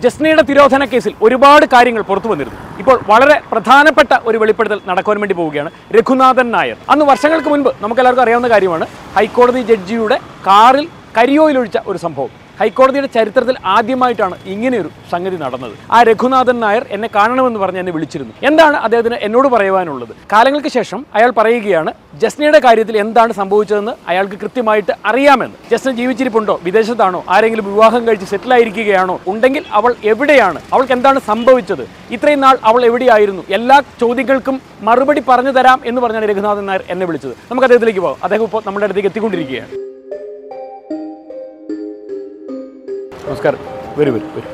ജസ്നയുടെ തിരോധന കേസിൽ ഒരുപാട് കാര്യങ്ങൾ പുറത്തു വന്നിരുന്നു ഇപ്പോൾ വളരെ പ്രധാനപ്പെട്ട ഒരു വെളിപ്പെടുത്തൽ നടക്കുവാൻ വേണ്ടി പോവുകയാണ് രഘുനാഥൻ നായർ അന്ന് വർഷങ്ങൾക്ക് മുൻപ് നമുക്കെല്ലാവർക്കും അറിയാവുന്ന കാര്യമാണ് ഹൈക്കോടതി ജഡ്ജിയുടെ കാറിൽ കരിയോയിലൊഴിച്ച ഒരു സംഭവം ഹൈക്കോടതിയുടെ ചരിത്രത്തിൽ ആദ്യമായിട്ടാണ് ഇങ്ങനെയൊരു സംഗതി നടന്നത് ആ രഘുനാഥൻ നായർ എന്നെ കാണണമെന്ന് പറഞ്ഞ് എന്നെ വിളിച്ചിരുന്നു എന്താണ് അദ്ദേഹത്തിന് എന്നോട് പറയുവാനുള്ളത് കാലങ്ങൾക്ക് ശേഷം അയാൾ പറയുകയാണ് ജസ്നയുടെ കാര്യത്തിൽ എന്താണ് സംഭവിച്ചതെന്ന് അയാൾക്ക് കൃത്യമായിട്ട് അറിയാമെന്ന് ജസ്ന ജീവിച്ചിരിപ്പുണ്ടോ വിദേശത്താണോ ആരെങ്കിലും വിവാഹം കഴിച്ച് സെറ്റിൽ ആയിരിക്കുകയാണോ ഉണ്ടെങ്കിൽ അവൾ എവിടെയാണ് അവൾക്ക് എന്താണ് സംഭവിച്ചത് ഇത്രയും നാൾ അവൾ എവിടെയായിരുന്നു എല്ലാ ചോദ്യങ്ങൾക്കും മറുപടി പറഞ്ഞു തരാം എന്ന് പറഞ്ഞാണ് രഘുനാഥൻ നായർ എന്നെ വിളിച്ചത് നമുക്ക് അദ്ദേഹത്തിലേക്ക് പോകാം അദ്ദേഹം ഇപ്പോൾ നമ്മുടെ അടുത്തേക്ക് എത്തിക്കൊണ്ടിരിക്കുകയാണ് നമസ്കാരം വരൂ വരൂ വരൂ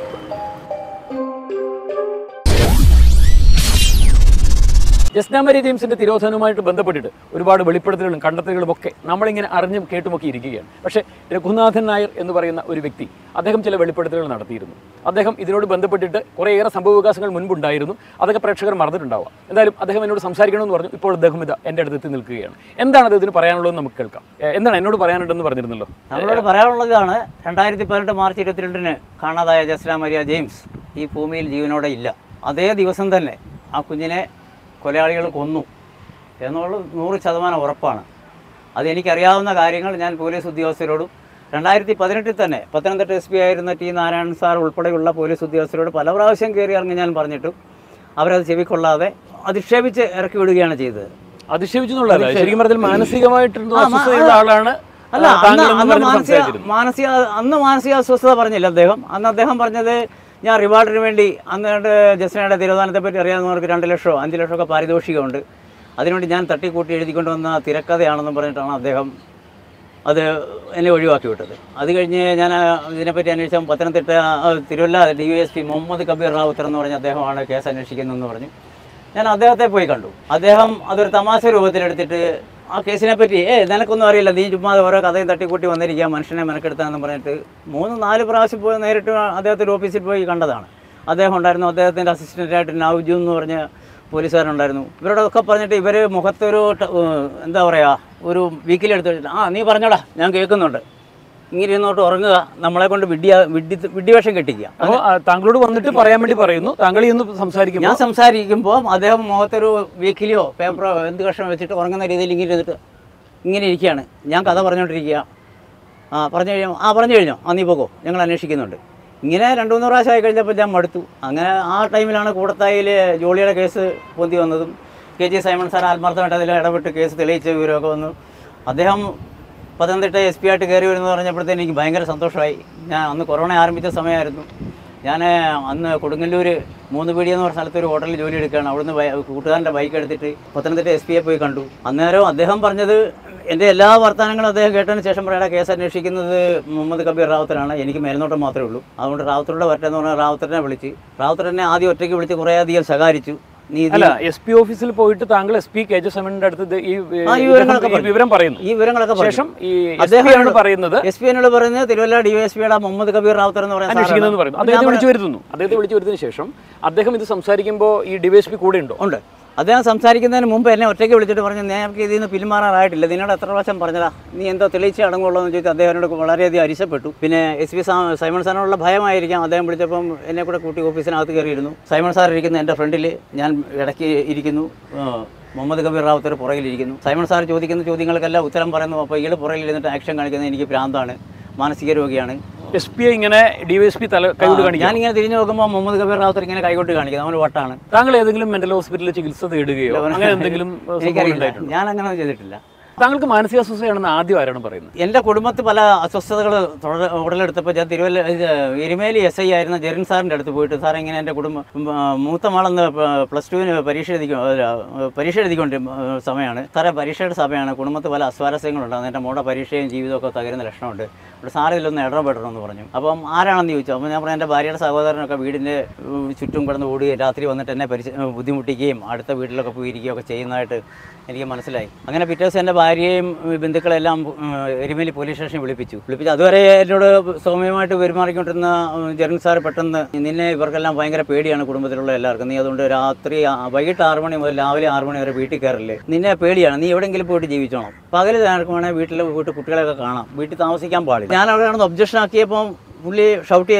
ജസ്ന മരി ജെയിംസിന്റെ തിരോധനവുമായിട്ട് ബന്ധപ്പെട്ടിട്ട് ഒരുപാട് വെളിപ്പെടുത്തലുകളും കണ്ടെത്തലുകളും ഒക്കെ നമ്മളിങ്ങനെ അറിഞ്ഞും കേട്ടുമൊക്കെ ഇരിക്കുകയാണ് പക്ഷേ രഘുനാഥൻ നായർ എന്ന് പറയുന്ന ഒരു വ്യക്തി അദ്ദേഹം ചില വെളിപ്പെടുത്തലുകൾ നടത്തിയിരുന്നു അദ്ദേഹം ഇതിനോട് ബന്ധപ്പെട്ടിട്ട് കുറേയേറെ സംഭവവികാസങ്ങൾ മുൻപുണ്ടായിരുന്നു അതൊക്കെ പ്രേക്ഷകർ മറന്നിട്ടുണ്ടാവാം എന്തായാലും അദ്ദേഹം എന്നോട് സംസാരിക്കണമെന്ന് പറഞ്ഞു ഇപ്പോൾ അദ്ദേഹം ഇത് എൻ്റെ അടുത്ത് എത്തി നിൽക്കുകയാണ് എന്താണ് അദ്ദേഹത്തിന് പറയാനുള്ളതെന്ന് നമുക്ക് കേൾക്കാം ഏ, എന്താണ് എന്നോട് പറയാനുണ്ടെന്ന് പറഞ്ഞിരുന്നല്ലോ നമ്മളോട് പറയാനുള്ളതാണ് രണ്ടായിരത്തി പതിനെട്ട് മാർച്ച് ഇരുപത്തിരണ്ടിന് കാണാതായ ജസ്ല മരിയ ജെയിംസ് ഈ ഭൂമിയിൽ ജീവനോടെ ഇല്ല അതേ ദിവസം തന്നെ ആ കുഞ്ഞിനെ കൊലയാളികൾ കൊന്നു എന്നുള്ളത് നൂറ് ശതമാനം ഉറപ്പാണ് അതെനിക്കറിയാവുന്ന കാര്യങ്ങൾ ഞാൻ പോലീസ് ഉദ്യോഗസ്ഥരോടും രണ്ടായിരത്തി പതിനെട്ടിൽ തന്നെ പത്തനംതിട്ട എസ് പി ആയിരുന്ന ടി നാരായണൻ സാർ ഉൾപ്പെടെയുള്ള പോലീസ് ഉദ്യോഗസ്ഥരോട് പല പ്രാവശ്യം കയറി ഇറങ്ങി ഞാൻ പറഞ്ഞിട്ടും അവരത് ചെവിക്കൊള്ളാതെ അധിക്ഷേപിച്ച് ഇറക്കി വിടുകയാണ് ചെയ്തത് അതിശയിച്ചു എന്നുള്ളതല്ല ശരിക്കും പറഞ്ഞാൽ മാനസികമായിട്ടുള്ള ആ, മാ- അസ്വസ്ഥതയുള്ള ആളാണ് അല്ല ആ, താങ്കൾ അന്ന് എന്ന് അന്ന് പറഞ്ഞ് മാനസിക സംസാരിച്ചിരുന്നത്. മാനസിക അന്ന് മാനസിക അസ്വസ്ഥത പറഞ്ഞില്ല അദ്ദേഹം അന്ന് അദ്ദേഹം പറഞ്ഞത് ഞാൻ റിവാർഡിന് വേണ്ടി അന്ന് കണ്ട് ജസ്നയുടെ തിരോധാനത്തെ പറ്റി അറിയാവുന്നവർക്ക് രണ്ട് ലക്ഷമോ അഞ്ച് ലക്ഷമോ ഒക്കെ പാരിതോഷികമുണ്ട് അതിനുവേണ്ടി ഞാൻ തട്ടിക്കൂട്ടി എഴുതിക്കൊണ്ട് വന്ന തിരക്കഥയാണെന്നും പറഞ്ഞിട്ടാണ് അദ്ദേഹം അത് എന്നെ ഒഴിവാക്കി വിട്ടത് അത് കഴിഞ്ഞ് ഞാൻ ആ, ഇതിനെപ്പറ്റി അന്വേഷിച്ച പത്തനംതിട്ട ആ, Thiruvalla D Y S P Muhammad Kabeer Ravuthar എന്ന് പറഞ്ഞ അദ്ദേഹമാണ് കേസ് അന്വേഷിക്കുന്നതെന്ന് പറഞ്ഞു ഞാൻ അദ്ദേഹത്തെ പോയി കണ്ടു അദ്ദേഹം അതൊരു തമാശ രൂപത്തിലെടുത്തിട്ട് ആ കേസിനെ പറ്റി ഏ നിനക്കൊന്നും അറിയില്ല നീ ചുമ്മാ ഓരോ കഥയും തട്ടിക്കൂട്ടി വന്നിരിക്കുക മനുഷ്യനെ മെനക്കെടുത്താന്ന് പറഞ്ഞിട്ട് മൂന്ന് നാല് പ്രാവശ്യം പോയി നേരിട്ട് അദ്ദേഹത്തിൻ്റെ ഓഫീസിൽ പോയി കണ്ടതാണ് അദ്ദേഹം ഉണ്ടായിരുന്നു അദ്ദേഹത്തിൻ്റെ അസിസ്റ്റൻ്റായിട്ട് നവജു എന്ന് പറഞ്ഞ പോലീസുകാരുണ്ടായിരുന്നു ഇവരോടൊക്കെ പറഞ്ഞിട്ട് ഇവർ മുഖത്തൊരു ട- ഏഹ് എന്താ പറയുക ഒരു വീക്കിലെടുത്ത് വെച്ചിട്ട് ആ നീ പറഞ്ഞോടാ ഞാൻ കേൾക്കുന്നുണ്ട് ഇങ്ങനെ ഇരുന്നോട്ട് ഉറങ്ങുക നമ്മളെ കൊണ്ട് വിഡ്ഢിയ വിഡ്ഢി വിഡ്ഢിവേഷം കെട്ടിക്കുക അപ്പോൾ ആ, താങ്കളോട് വന്നിട്ട് പറയാൻ വേണ്ടി പറയുന്നു താങ്കൾ ഇന്ന് സംസാരിക്കുമ്പോൾ ഞാൻ സംസാരിക്കുമ്പോൾ അദ്ദേഹം മുഖത്തൊരു വീക്കിലിയോ പേപ്പറോ എന്ത് കഷ്ണം വെച്ചിട്ട് ഉറങ്ങുന്ന രീതിയിൽ ഇങ്ങനെ ഇരുന്നിട്ട് ഇങ്ങനെ ഇരിക്കുകയാണ് ഞാൻ കഥ പറഞ്ഞുകൊണ്ടിരിക്കുക ആ പറഞ്ഞു കഴിഞ്ഞോ ആ പറഞ്ഞു കഴിഞ്ഞോ ആ നീ പോകോ ഞങ്ങൾ അന്വേഷിക്കുന്നുണ്ട് ഇങ്ങനെ രണ്ട് മൂന്ന് പ്രാവശ്യം ആയി കഴിഞ്ഞപ്പോൾ ഞാൻ മടുത്തു അങ്ങനെ ആ ടൈമിലാണ് കൂടത്തായിൽ ജോളിയുടെ കേസ് പൊന്തി വന്നതും കെ ജി സൈമൺ സാർ ആത്മാർത്ഥമായിട്ട് അതിൽ ഇടപെട്ട് കേസ് തെളിയിച്ച വിവരമൊക്കെ വന്നു അദ്ദേഹം പത്തനംതിട്ട എസ് പി ആയിട്ട് കയറി വരുമെന്ന് പറഞ്ഞപ്പോഴത്തേന് എനിക്ക് ഭയങ്കര സന്തോഷമായി ഞാൻ അന്ന് കൊറോണ ആരംഭിച്ച സമയമായിരുന്നു ഞാൻ അന്ന് കൊടുങ്ങല്ലൂർ മൂന്ന് പീടി എന്ന് പറഞ്ഞ സ്ഥലത്ത് ഒരു ഹോട്ടലിൽ ജോലി എടുക്കുകയാണ് അവിടുന്ന് ബൈ- കൂട്ടുകാരൻ്റെ ബൈക്ക് എടുത്തിട്ട് പത്തനംതിട്ട എസ് പിയെ പോയി കണ്ടു അന്നേരം അദ്ദേഹം പറഞ്ഞത് എൻ്റെ എല്ലാ വർത്തമാനങ്ങളും അദ്ദേഹം കേട്ടതിന് ശേഷം പറയണ കേസ് അന്വേഷിക്കുന്നത് മുഹമ്മദ് കബീർ റാവുത്തറാണ് എനിക്ക് മേൽനോട്ടം മാത്രമേ ഉള്ളൂ അതുകൊണ്ട് റാവുത്തറുടെ വരട്ടെ എന്ന് പറഞ്ഞാൽ റാവുത്തറിനെ വിളിച്ച് റാവുത്തർ എന്നെ ആദ്യം ഒറ്റയ്ക്ക് വിളിച്ച് കുറേ അധികം ശകാരിച്ചു നീ ഇത് അല്ല എസ് പി ഓഫീസിൽ പോയിട്ട് താങ്കൾ എസ് പി കെ ജെ സെമനിന്റെ അടുത്ത് ഇത് ഈ ഏ, ആ, ഈ വിവരങ്ങളൊക്കെ ഈ പറഞ്ഞു. വിവരം പറയുന്നു ഈ വിവരങ്ങളൊക്കെ പറഞ്ഞു. ശേഷം ഈ എസ് അദ്ദേഹം പി ആണ് പറയുന്നത് എസ് പി എന്നോട് പറയുന്നത് തിരുവല്ല ഡി എസ് പിയുടെ മുഹമ്മദ് കബീർ റാവുത്തർ എന്ന് പറയുന്ന അന്വേഷിക്കുന്നതെന്ന് സാറാണ്. പറയുന്നു അദ്ദേഹത്തെ ഞാൻ വിളിച്ചു വരുത്തുന്നു അദ്ദേഹത്തെ വിളിച്ചു വരുന്നതിന് ശേഷം അദ്ദേഹം ഇത് സംസാരിക്കുമ്പോൾ ഈ ഡിവൈഎസ്പി കൂടെ ഉണ്ടോ ഉണ്ട് അദ്ദേഹം സംസാരിക്കുന്നതിന് മുമ്പ് എന്നെ ഒറ്റയ്ക്ക് വിളിച്ചിട്ട് പറഞ്ഞു നേരത്തെ ഇതിൽ നിന്ന് പിന്മാറാറായിട്ടില്ല നിന്നോട് എത്ര പ്രാവശ്യം പറഞ്ഞതാ നീ എന്തോ തെളിയിച്ച് അടങ്ങുള്ളൂ എന്ന് ചോദിച്ചാൽ അദ്ദേഹത്തിനോട് വളരെയധികം അരിശപ്പെട്ടു പിന്നെ എസ് പി സൈമൺ സാറിനുള്ള ഭയമായിരിക്കാം അദ്ദേഹം വിളിച്ചപ്പം എന്നെ കൂടെ കൂട്ടി ഓഫീസിനകത്ത് കയറിയിരുന്നു സൈമൺ സാർ ഇരിക്കുന്ന എൻ്റെ ഫ്രണ്ടിൽ ഞാൻ ഇടയ്ക്ക് ഇരിക്കുന്നു ആ, മുഹമ്മദ് കബീർ റാവുത്തർ പുറകിലിരിക്കുന്നു സൈമൺ സാർ ചോദിക്കുന്ന ചോദ്യങ്ങൾക്കെല്ലാം ഉത്തരം പറയുന്നു അപ്പോൾ ഇയാൾ പുറകിൽ ഇരുന്നിട്ട് ആക്ഷൻ കാണിക്കുന്നത് എനിക്ക് ഭ്രാന്താണ് മാനസിക രോഗിയാണ് എസ് പി ഇങ്ങനെ ഡിവൈഎസ്പി തല കൈകൊണ്ട് കാണിക്കും ഞാനിങ്ങനെ തിരിഞ്ഞു നോക്കുമ്പോൾ മുഹമ്മദ് കബീർ റാവുത്തർ ഇങ്ങനെ കൈകൊണ്ട് കാണിക്കുന്നത് അവന് വട്ടാണ് താങ്കൾ ഏതെങ്കിലും മെന്റൽ ഹോസ്പിറ്റലിൽ ചികിത്സ തേടുകയോ അങ്ങനെ എന്തെങ്കിലും ഏ, സംഭവം എനിക്കറിയില്ല ഉണ്ടായിട്ടുണ്ടോ ഞാൻ അങ്ങനെ ചെയ്തിട്ടില്ല താങ്കൾക്ക് മാനസികാസ്വസ്ഥയാണെന്ന് ആദ്യം ആരാണ് പറയുന്നത് എൻ്റെ കുടുംബത്തിൽ പല അസ്വസ്ഥതകൾ ഉടലെടുത്തപ്പോൾ ഞാൻ തിരുവല്ല ഇത് എരുമേലി എസ് ഐ ആയിരുന്ന ജെറിൻ സാറിൻ്റെ അടുത്ത് പോയിട്ട് സാർ ഇങ്ങനെ എൻ്റെ കുടുംബം ഉം, ആ, മൂത്ത മാളെന്ന് പ്ലസ് ടുവിന് പരീക്ഷ എഴുതി പരീക്ഷ എഴുതിക്കൊണ്ട് സമയമാണ് സാറേ പരീക്ഷയുടെ സമയമാണ് കുടുംബത്തിൽ പല അസ്വാരസ്യങ്ങളുണ്ടാകുന്നു എൻ്റെ മോടെ പരീക്ഷയും ജീവിതമൊക്കെ തകരുന്ന ലക്ഷണമുണ്ട് അപ്പോൾ സാർ ഇതിലൊന്ന് ഇടപെടണമെന്ന് പറഞ്ഞു അപ്പം ആരാണെന്ന് ചോദിച്ചു അപ്പോൾ ഞാൻ പറഞ്ഞു എൻ്റെ ഭാര്യയുടെ സഹോദരനൊക്കെ വീടിൻ്റെ ഉം, ചുറ്റും കിടന്ന് ഓടുകയും രാത്രി വന്നിട്ട് എന്നെ പരിച ബുദ്ധിമുട്ടിക്കുകയും അടുത്ത വീട്ടിലൊക്കെ പോയി ഇരിക്കുകയൊക്കെ ചെയ്യുന്നതായിട്ട് എനിക്ക് മനസ്സിലായി അങ്ങനെ പിറ്റേ ദിവസം എൻ്റെ ഭാര്യയും ഉം, ബന്ധുക്കളെല്ലാം ഉം, എരുമേലി പോലീസ് സ്റ്റേഷനിൽ വിളിപ്പിച്ചു വിളിപ്പിച്ചു അതുവരെ എന്നോട് സൗമ്യമായിട്ട് പെരുമാറിക്കൊണ്ടിരുന്ന ഉം, ജെറിൻ സാർ പെട്ടെന്ന് നിന്നെ ഇവർക്കെല്ലാം ഭയങ്കര പേടിയാണ് കുടുംബത്തിലുള്ള എല്ലാവർക്കും നീ അതുകൊണ്ട് രാത്രി ആ, വൈകിട്ട് ആറ് മണി മുതൽ രാവിലെ ആറ് മണി വരെ വീട്ടിൽ കയറില്ലേ നിന്നെ പേടിയാണ് നീ എവിടെയെങ്കിലും പോയിട്ട് ജീവിച്ചോണം പകൽ നേർക്ക് വേണേൽ വീട്ടിൽ പോയിട്ട് കുട്ടികളെയൊക്കെ കാണാം വീട്ടിൽ താമസിക്കാൻ പാടില്ല ഞാൻ അവിടെ നടന്ന് ഒബ്ജക്ഷൻ ആക്കിയപ്പോൾ പുള്ളി ഷൗട്ട് ചെയ്തു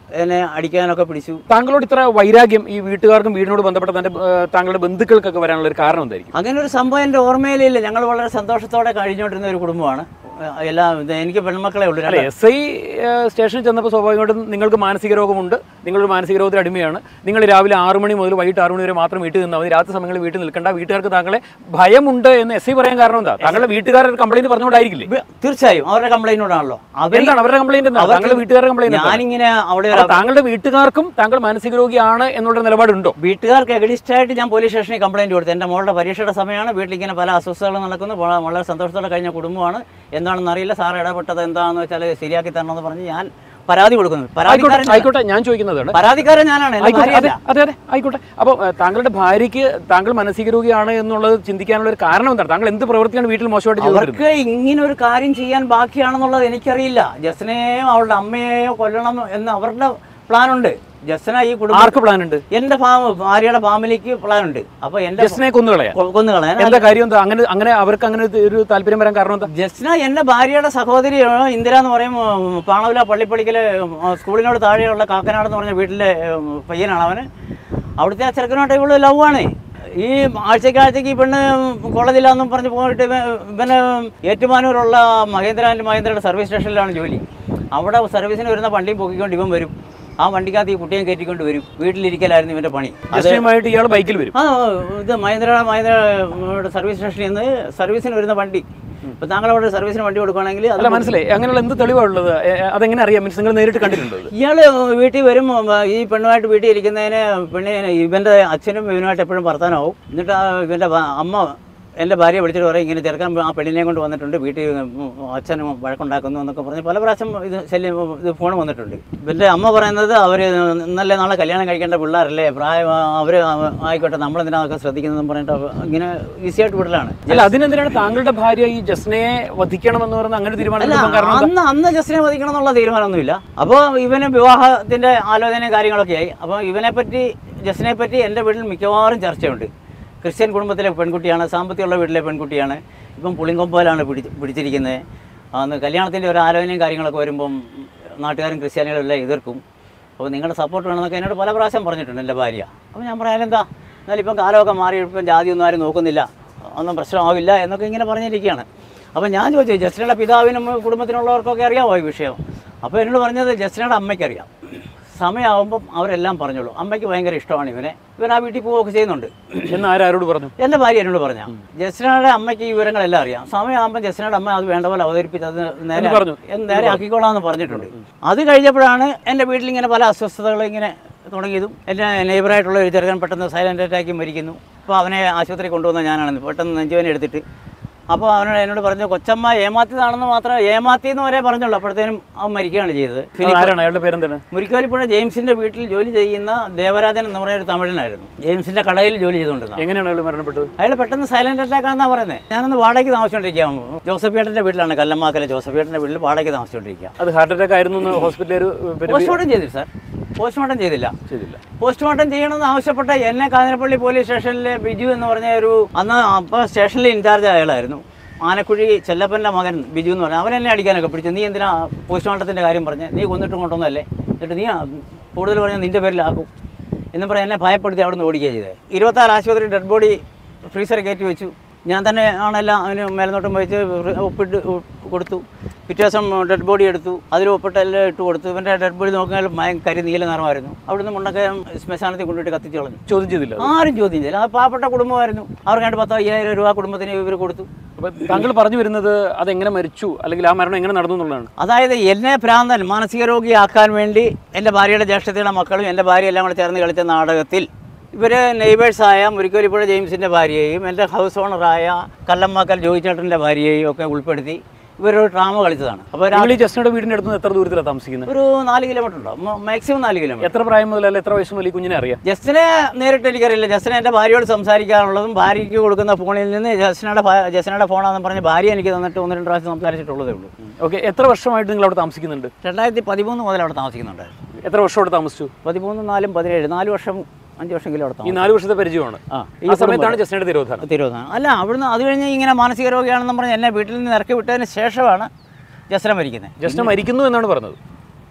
എന്നെ അടിക്കാനൊക്കെ പിടിച്ചു താങ്കളോട് ഇത്ര വൈരാഗ്യം ഈ വീട്ടുകാർക്കും വീടിനോട് ബന്ധപ്പെട്ട തന്റെ ഏഹ്, താങ്കളുടെ ബന്ധുക്കൾക്കൊക്കെ വരാനുള്ള ഒരു കാരണം എന്തായിരിക്കും അങ്ങനെ ഒരു സംഭവം എൻ്റെ ഓർമ്മയിലില്ല ഞങ്ങൾ വളരെ സന്തോഷത്തോടെ കഴിഞ്ഞുകൊണ്ടിരുന്ന ഒരു കുടുംബമാണ് ഏഹ് എല്ലാം ഇത് എനിക്ക് പെൺമക്കളെ ഉള്ളൂ അല്ല രണ്ട് എസ് ഐ സ്റ്റേഷനിൽ ചെന്നപ്പോൾ സ്വാഭാവികമായിട്ടും നിങ്ങൾക്ക് മാനസിക രോഗമുണ്ട് നിങ്ങളൊരു മാനസിക രോഗത്തിന് അടിമയാണ് നിങ്ങൾ രാവിലെ ആറ് മണി മുതൽ വൈകിട്ട് ആറ് മണി വരെ മാത്രം വീട്ടിൽ നിന്നാൽ മതി രാത്രി സമയങ്ങളിൽ വീട്ടിൽ നിൽക്കേണ്ട വീട്ടുകാർക്ക് താങ്കളെ ഭയമുണ്ട് എന്ന് എസ് ഐ പറയാൻ കാരണം എന്താ താങ്കളുടെ വീട്ടുകാരുടെ കംപ്ലൈന്റ് പറഞ്ഞുകൊണ്ടായിരിക്കില്ലേ ബ- തീർച്ചയായും അവരുടെ കംപ്ലൈൻറ്റോടാണല്ലോ അവർ എന്താണ് അവരുടെ കംപ്ലൈന്റ് എന്താ അവർക്ക് താങ്കളുടെ വീട്ടുകാരുടെ കംപ്ലൈന്റ് ഞാനിങ്ങനെ അവിടെ ഒരു താങ്കളുടെ വീട്ടുകാർക്കും താങ്കൾ മാനസിക രോഗിയാണ് എന്നുള്ള നിലപാടുണ്ടോ വീട്ടുകാർക്ക് എഗഡിസ്റ്റ് ആയിട്ട് ഞാൻ പോലീസ് സ്റ്റേഷനിൽ കംപ്ലൈൻറ്റ് കൊടുത്തു എൻ്റെ മോളുടെ പരീക്ഷയുടെ സമയമാണ് വീട്ടിൽ ഇങ്ങനെ പല അസ്വസ്ഥതകളും നടക്കുന്നു വള- വളരെ സന്തോഷത്തോടെ കഴിഞ്ഞ കുടുംബമാണ് എന്താണെന്ന് അറിയില്ല സാർ ഇടപെട്ടത് എന്താണെന്ന് വെച്ചാൽ ശരിയാക്കി തരണമെന്ന് പറഞ്ഞ് ഞാൻ പരാതി കൊടുക്കുന്നു ആയിക്കോട്ടെ പരാതിക്കാരൻ ഞാൻ- ആയിക്കോട്ടെ ഞാൻ ചോദിക്കുന്നതാണ് പരാതിക്കാരൻ ഞാനാണ് എൻ്റെ ആയിക്കോട്ടെ അതെ ഭാര്യയല്ല. അതെ അതെ ആയിക്കോട്ടെ അപ്പോൾ താങ്കളുടെ ഭാര്യയ്ക്ക് താങ്കൾ മാനസിക രോഗിയാണ് എന്നുള്ളത് ചിന്തിക്കാനുള്ള ഒരു കാരണം എന്താണ് താങ്കൾ എന്ത് പ്രവൃത്തിയാണ് വീട്ടിൽ മോശമായിട്ട് ചെയ്തിരുന്നത് അവർക്ക് ഇങ്ങനെ ഒരു കാര്യം ചെയ്യാൻ ബാക്കിയാണെന്നുള്ളത് എനിക്കറിയില്ല ജസ്നയെയോ അവളുടെ അമ്മയെയോ കൊല്ലണം എന്ന് അവരുടെ പ്ലാനുണ്ട് ജസ്ന ഈ കുടുംബം ആർക്ക് പ്ലാൻ ഉണ്ട് എൻ്റെ ഫാം ഭാര്യയുടെ ഫാമിലിക്ക് പ്ലാനുണ്ട് അപ്പൊ എൻ്റെ ജസ്റ്റിനെ കൊന്നുകളയാ കൊ- കൊന്നുകളയാൻ എന്താ കാര്യം എന്താ അങ്ങനെ അങ്ങനെ അവർക്ക് അങ്ങനെ ഒരു താല്പര്യം വരാൻ കാരണം എന്താ ജസ്ന എൻ്റെ ഭാര്യയുടെ സഹോദരി ഏ, ഇന്ദിര എന്ന് പറയും ഉം, പാണവില പള്ളിപ്പടിക്കല് ഉം, സ്കൂളിനോട് താഴെയുള്ള കാക്കനാട് എന്ന് പറഞ്ഞ വീട്ടിലെ ഉം, പയ്യനാണ് അവന് അവിടുത്തെ ആ ചെറുക്കനോട്ട് ഇവള് ലവ് ആണ് ഈ ആഴ്ചയ്ക്ക് ആഴ്ചയ്ക്ക് ഈ പെണ്ണ് കോളേജിലാന്നും പറഞ്ഞ് പോയിട്ട് ഇവൻ- ഇവന് ഏറ്റുമാനൂരുള്ള മഹേന്ദ്ര ആൻഡ് മഹേന്ദ്രയുടെ സർവീസ് സ്റ്റേഷനിലാണ് ജോലി അവിടെ സർവീസിന് വരുന്ന വണ്ടിയും പൊക്കിക്കൊണ്ട് ഇവൻ വരും ആ വണ്ടിക്കകത്ത് ഈ കുട്ടിയെ കയറ്റിക്കൊണ്ട് വരും വീട്ടിലിരിക്കലായിരുന്നു ഇവൻ്റെ പണി ജസ്റ്റിനുമായിട്ട് ഇയാൾ ബൈക്കിൽ വരും ആ ഇത് മഹേന്ദ്ര മഹേന്ദ്ര ഇവിടെ സർവീസ് സ്റ്റേഷനിൽ നിന്ന് സർവീസിന് വരുന്ന വണ്ടി ഇപ്പൊ താങ്കൾ അവിടെ സർവീസിന് വണ്ടി കൊടുക്കുകയാണെങ്കിൽ അത് അല്ല മനസ്സിലായി അങ്ങനെയുള്ള എന്ത് തെളിവാ ഉള്ളത് എ, എ, അതെങ്ങനെ അറിയാം മീൻസ് നിങ്ങൾ നേരിട്ട് കണ്ടിട്ടുണ്ടോ ഇത്? ഇയാള് വീട്ടിൽ വരും ഉം, ഈ പെണ്ണുമായിട്ട് വീട്ടിൽ ഇരിക്കുന്നതിന് പെണ്ണിന് ഇവന്റെ അച്ഛനും ഇവനുമായിട്ട് എപ്പോഴും വർത്താനാവും എന്നിട്ട് ആ ഇവന്റെ ഭ- അമ്മ എൻ്റെ ഭാര്യയെ വിളിച്ചിട്ട് പറയും ഇങ്ങനെ ചെറുക്കാൻ ആ പെണ്ണിനെ കൊണ്ട് വന്നിട്ടുണ്ട് വീട്ടിൽ ഉം, അച്ഛനും വഴക്കുണ്ടാക്കുന്നു എന്നൊക്കെ പറഞ്ഞ് പല പ്രാവശ്യം ഇത് ശല്യം ഇത് ഫോൺ വന്നിട്ടുണ്ട് ഇവൻ്റെ അമ്മ പറയുന്നത് അവർ ഇന്നലെ നാളെ കല്യാണം കഴിക്കേണ്ട പിള്ളേരല്ലേ പ്രായം അവർ ആയിക്കോട്ടെ നമ്മളെന്തിനാ അതൊക്കെ ശ്രദ്ധിക്കുന്നതെന്ന് പറഞ്ഞിട്ട് അവ- ഇങ്ങനെ ഈസിയായിട്ട് വിടലാണ് അല്ല അതിനെന്തിനാണ് താങ്കളുടെ ഭാര്യ ഈ ജസ്നയെ വധിക്കണമെന്ന് പറയുന്ന അങ്ങനെ ഒരു തീരുമാനം അല്ല എടുക്കാൻ കാരണം എന്താ? അന്ന് അന്ന് ജസ്റ്റിനെ വധിക്കണം എന്നുള്ള തീരുമാനമൊന്നുമില്ല അപ്പോൾ ഇവന് വിവാഹത്തിന്റെ ആലോചനയും കാര്യങ്ങളൊക്കെ ആയി അപ്പോൾ ഇവനെ പറ്റി ജസ്റ്റിനെ പറ്റി എൻ്റെ വീട്ടിൽ മിക്കവാറും ചർച്ചയുണ്ട് ക്രിസ്ത്യൻ കുടുംബത്തിലെ പെൺകുട്ടിയാണ് സാമ്പത്തികമുള്ള വീട്ടിലെ പെൺകുട്ടിയാണ് ഇപ്പം പുളിങ്കൊമ്പോലാണ് പിടി പിടിച്ചിരിക്കുന്നത് അന്ന് കല്യാണത്തിൻ്റെ ഒരു ആലോചനയും കാര്യങ്ങളൊക്കെ വരുമ്പം നാട്ടുകാരും ക്രിസ്ത്യാനികളും എല്ലാം എതിർക്കും അപ്പോൾ നിങ്ങളുടെ സപ്പോർട്ട് വേണമെന്നൊക്കെ എന്നോട് പല പ്രാവശ്യം പറഞ്ഞിട്ടുണ്ട് എൻ്റെ ഭാര്യ അപ്പോൾ ഞാൻ പറയാൻ എന്താ എന്നാലും ഇപ്പം കാലമൊക്കെ മാറി ഇപ്പം ജാതിയൊന്നും ആരും നോക്കുന്നില്ല ഒന്നും പ്രശ്നമാവില്ല എന്നൊക്കെ ഇങ്ങനെ പറഞ്ഞിരിക്കുകയാണ് അപ്പോൾ ഞാൻ ചോദിച്ചു ജസ്റ്റിനയുടെ പിതാവിനും കുടുംബത്തിനുള്ളവർക്കൊക്കെ അറിയാമോ ഈ വിഷയം അപ്പോൾ എന്നോട് പറഞ്ഞത് ജസ്റ്റിനയുടെ അമ്മയ്ക്കറിയാം സമയമാകുമ്പം അവരെല്ലാം പറഞ്ഞോളൂ അമ്മയ്ക്ക് ഭയങ്കര ഇഷ്ടമാണ് ഇവനെ ഇവൻ ആ വീട്ടിൽ പോവുകയൊക്കെ ചെയ്യുന്നുണ്ട് എന്ന് ആരാരോട് പറഞ്ഞു എൻ്റെ ഭാര്യ എന്നോട് പറഞ്ഞ ജസ്റ്റിനയുടെ അമ്മയ്ക്ക് ഈ വിവരങ്ങളെല്ലാം അറിയാം സമയമാകുമ്പോൾ ജസ്റ്റിനയുടെ അമ്മ അത് വേണ്ട പോലെ അവതരിപ്പിച്ച് അത് നേരെ എന്ന് പറഞ്ഞു. എന്ന് നേരെ ആക്കിക്കോളാമെന്ന് പറഞ്ഞിട്ടുണ്ട് അത് കഴിഞ്ഞപ്പോഴാണ് എൻ്റെ വീട്ടിൽ ഇങ്ങനെ പല അസ്വസ്ഥതകളും ഇങ്ങനെ തുടങ്ങിയതും എൻ്റെ നെയ്ബറായിട്ടുള്ള ഒരു ചെറുക്കൻ പെട്ടെന്ന് സൈലൻ്റ് അറ്റാക്കി മരിക്കുന്നു അപ്പോൾ അവനെ ആശുപത്രി കൊണ്ടുവന്ന ഞാനാണ് പെട്ടെന്ന് നെഞ്ചുവേന എടുത്തിട്ട് അപ്പോൾ അവനോട് എന്നോട് പറഞ്ഞു കൊച്ചമ്മ ഏമാത്തിയതാണെന്ന് മാത്രം ഏമാത്തി എന്ന് വരെ പറഞ്ഞുള്ളൂ അപ്പോഴത്തേനും അവൻ മരിക്കുകയാണ് ചെയ്തത് അത് ആരാണ് അയാളുടെ പേരെന്താണ് മുരിക്കാലിപ്പുഴ ജെയിംസിൻ്റെ വീട്ടിൽ ജോലി ചെയ്യുന്ന ദേവരാജൻ എന്ന് പറയുന്ന ഒരു തമിഴനായിരുന്നു ജെയിംസിൻ്റെ കടയിൽ ജോലി ചെയ്തുകൊണ്ടിരുന്നത് എങ്ങനെയാണ് അയാൾ മരണപ്പെട്ടത് അയാൾ പെട്ടെന്ന് സൈലന്റ് അറ്റാക്ക് ആണെന്നാ പറയുന്നത് ഞാനൊന്ന് വാടകയ്ക്ക് താമസിച്ചുകൊണ്ടിരിക്കാം ജോസഫേട്ടൻ്റെ വീട്ടിലാണ് കല്ലമ്മാക്കലെ ജോസഫേട്ടൻ്റെ വീട്ടിൽ വാടകയ്ക്ക് താമസിച്ചുകൊണ്ടിരിക്കുക അത് ഹാർട്ട് അറ്റാക്ക് ആയിരുന്നു എന്ന് ഹോസ്പിറ്റലിൽ പോസ്റ്റ്മോർട്ടം ചെയ്തില്ല സാർ പോസ്റ്റ്മോർട്ടം ചെയ്തില്ല ചെയ്തില്ല പോസ്റ്റ്മോർട്ടം ചെയ്യണമെന്ന് ആവശ്യപ്പെട്ട എന്നെ കാഞ്ഞിരപ്പള്ളി പോലീസ് സ്റ്റേഷനിലെ ബിജു എന്ന് പറഞ്ഞ ഒരു അന്ന് അപ്പോൾ സ്റ്റേഷനിൽ ഇൻചാർജ് അയാളായിരുന്നു ആനക്കുഴി ചെല്ലപ്പൻ്റെ മകൻ ബിജു എന്ന് പറഞ്ഞാൽ അവൻ എന്നെ അടിക്കാനൊക്കെ പിടിച്ചു നീ എന്തിനാ പോസ്റ്റ്മോർട്ടത്തിൻ്റെ കാര്യം പറഞ്ഞ് നീ കൊന്നിട്ട് കൊണ്ടൊന്നല്ലേ എന്നിട്ട് നീ ആ കൂടുതൽ പറഞ്ഞാൽ നിൻ്റെ പേരിലാക്കും എന്നും പറഞ്ഞ് എന്നെ ഭയപ്പെടുത്തി അവിടെ നിന്ന് ഓടിക്കുകയാണ് ചെയ്തത് ഇരുപത്താറ് ആശുപത്രി ഡെഡ് ബോഡി ഫ്രീസറിൽ കയറ്റി വെച്ചു ഞാൻ തന്നെ ആണെല്ലാം അതിന് മേൽനോട്ടം വഹിച്ച് ഒപ്പിട്ട് കൊടുത്തു പിറ്റേ ദിവസം ഡെഡ് ബോഡി എടുത്തു അതിൽ ഒപ്പിട്ട് എല്ലാം ഇട്ട് കൊടുത്തു ഇവൻ്റെ ഡെഡ് ബോഡി നോക്കിയാൽ ഭയം കരി നീല നിറമായിരുന്നു അവിടുന്ന് മുണ്ടൊക്കെ ശ്മശാനത്തിൽ കൊണ്ടുപോയിട്ട് കത്തിച്ച് കളഞ്ഞു ചോദ്യം ചെയ്തില്ല ആരും ചോദ്യം ചെയ്തില്ല അത് പാവപ്പെട്ട കുടുംബമായിരുന്നു അവർക്കായിട്ട് പത്തോ അയ്യായിരം രൂപ കുടുംബത്തിന് ഇവർ കൊടുത്തു അപ്പൊ താങ്കൾ പറഞ്ഞു വരുന്നത് അതെങ്ങനെ മരിച്ചു അല്ലെങ്കിൽ ആ മരണം എങ്ങനെ നടന്നു എന്നുള്ളതാണ് അതായത് എന്നെ ഭ്രാന്തൻ മാനസിക രോഗിയാക്കാൻ വേണ്ടി എൻ്റെ ഭാര്യയുടെ ജ്യേഷ്ഠത്തിയുടെ മക്കളും എൻ്റെ ഭാര്യ എല്ലാം കൂടെ ചേർന്ന് കളിച്ച നാടകത്തിൽ ഇവർ നെയ്ബേഴ്സായ മുരിക്കോലിപ്പുഴ ജെയിംസിൻ്റെ ഭാര്യയെയും എൻ്റെ ഹൗസ് ഓണറായ കല്ലമ്മാക്കൽ ജോയിച്ചേട്ടൻ്റെ ഭാര്യയെയും ഒക്കെ ഉൾപ്പെടുത്തി ഇവരൊരു ഡ്രാമ കളിച്ചതാണ് അപ്പോൾ നിങ്ങൾ ഈ ജസ്റ്റിനുടെ വീടിന്റെ അടുത്ത് നിന്ന് എത്ര ദൂരത്തിലാണ് താമസിക്കുന്നത് ഒരു നാല് കിലോമീറ്റർ ഉണ്ടോ മാക്സിമം നാല് കിലോമീറ്റർ എത്ര പ്രായം മുതൽ അല്ല എത്ര വയസ്സ് മുതൽ ഈ കുഞ്ഞിനെ അറിയാം ജസ്റ്റിനെ നേരിട്ട് എനിക്കറിയില്ല ജസ്റ്റിനെ എൻ്റെ ഭാര്യയോട് സംസാരിക്കാനുള്ളതും ഭാര്യയ്ക്ക് കൊടുക്കുന്ന ഫോണിൽ നിന്ന് ജസ്റ്റിനയുടെ ഭാ- ജസ്റ്റിനയുടെ ഫോണാണെന്ന് പറഞ്ഞ് ഭാര്യ എനിക്ക് തന്നിട്ട് ഒന്ന് രണ്ട് പ്രാവശ്യം സംസാരിച്ചിട്ടുള്ളതേ ഉള്ളൂ ഓക്കെ എത്ര വർഷമായിട്ട് നിങ്ങൾ അവിടെ താമസിക്കുന്നുണ്ട് രണ്ടായിരത്തി പതിമൂന്ന് മുതൽ അവിടെ താമസിക്കുന്നുണ്ടായിരുന്നു എത്ര വർഷം അവിടെ താമസിച്ചു പതിമൂന്ന് നാലും പതിനേഴ് നാല് വർഷം അഞ്ച് വർഷമെങ്കിലും അവിടെ ഈ താമസിച്ചു നാല് വർഷത്തെ പരിചയമാണ് ആ ഈ സമയത്താണ് ജസ്റ്റിനുടെ തിരോധാനം തിരുവനന്തപുരം അല്ല അവിടുന്ന് അത് കഴിഞ്ഞ് ഇങ്ങനെ മാനസിക രോഗിയാണെന്ന് പറഞ്ഞ് എന്നെ വീട്ടിൽ നിന്ന് ഇറക്കി വിട്ടതിന് ശേഷമാണ് ജസ്റ്റിനെ മരിക്കുന്നത് ജസ്റ്റിന് മരിക്കുന്നു എന്നാണ് പറഞ്ഞത്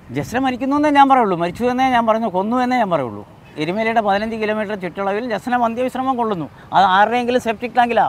ജസ്റ്റിനെ മരിക്കുന്നു എന്നേ ഞാൻ പറയുള്ളൂ മരിച്ചു എന്നേ ഞാൻ പറഞ്ഞു കൊന്നു എന്നേ ഞാൻ പറയുള്ളൂ എരുമേലിയുടെ പതിനഞ്ച് കിലോമീറ്റർ ചുറ്റളവിൽ ജസ്റ്റിനെ അന്ത്യവിശ്രമം കൊള്ളുന്നു അത് ആരുടെയെങ്കിലും സെപ്റ്റിക് ടാങ്കിലാ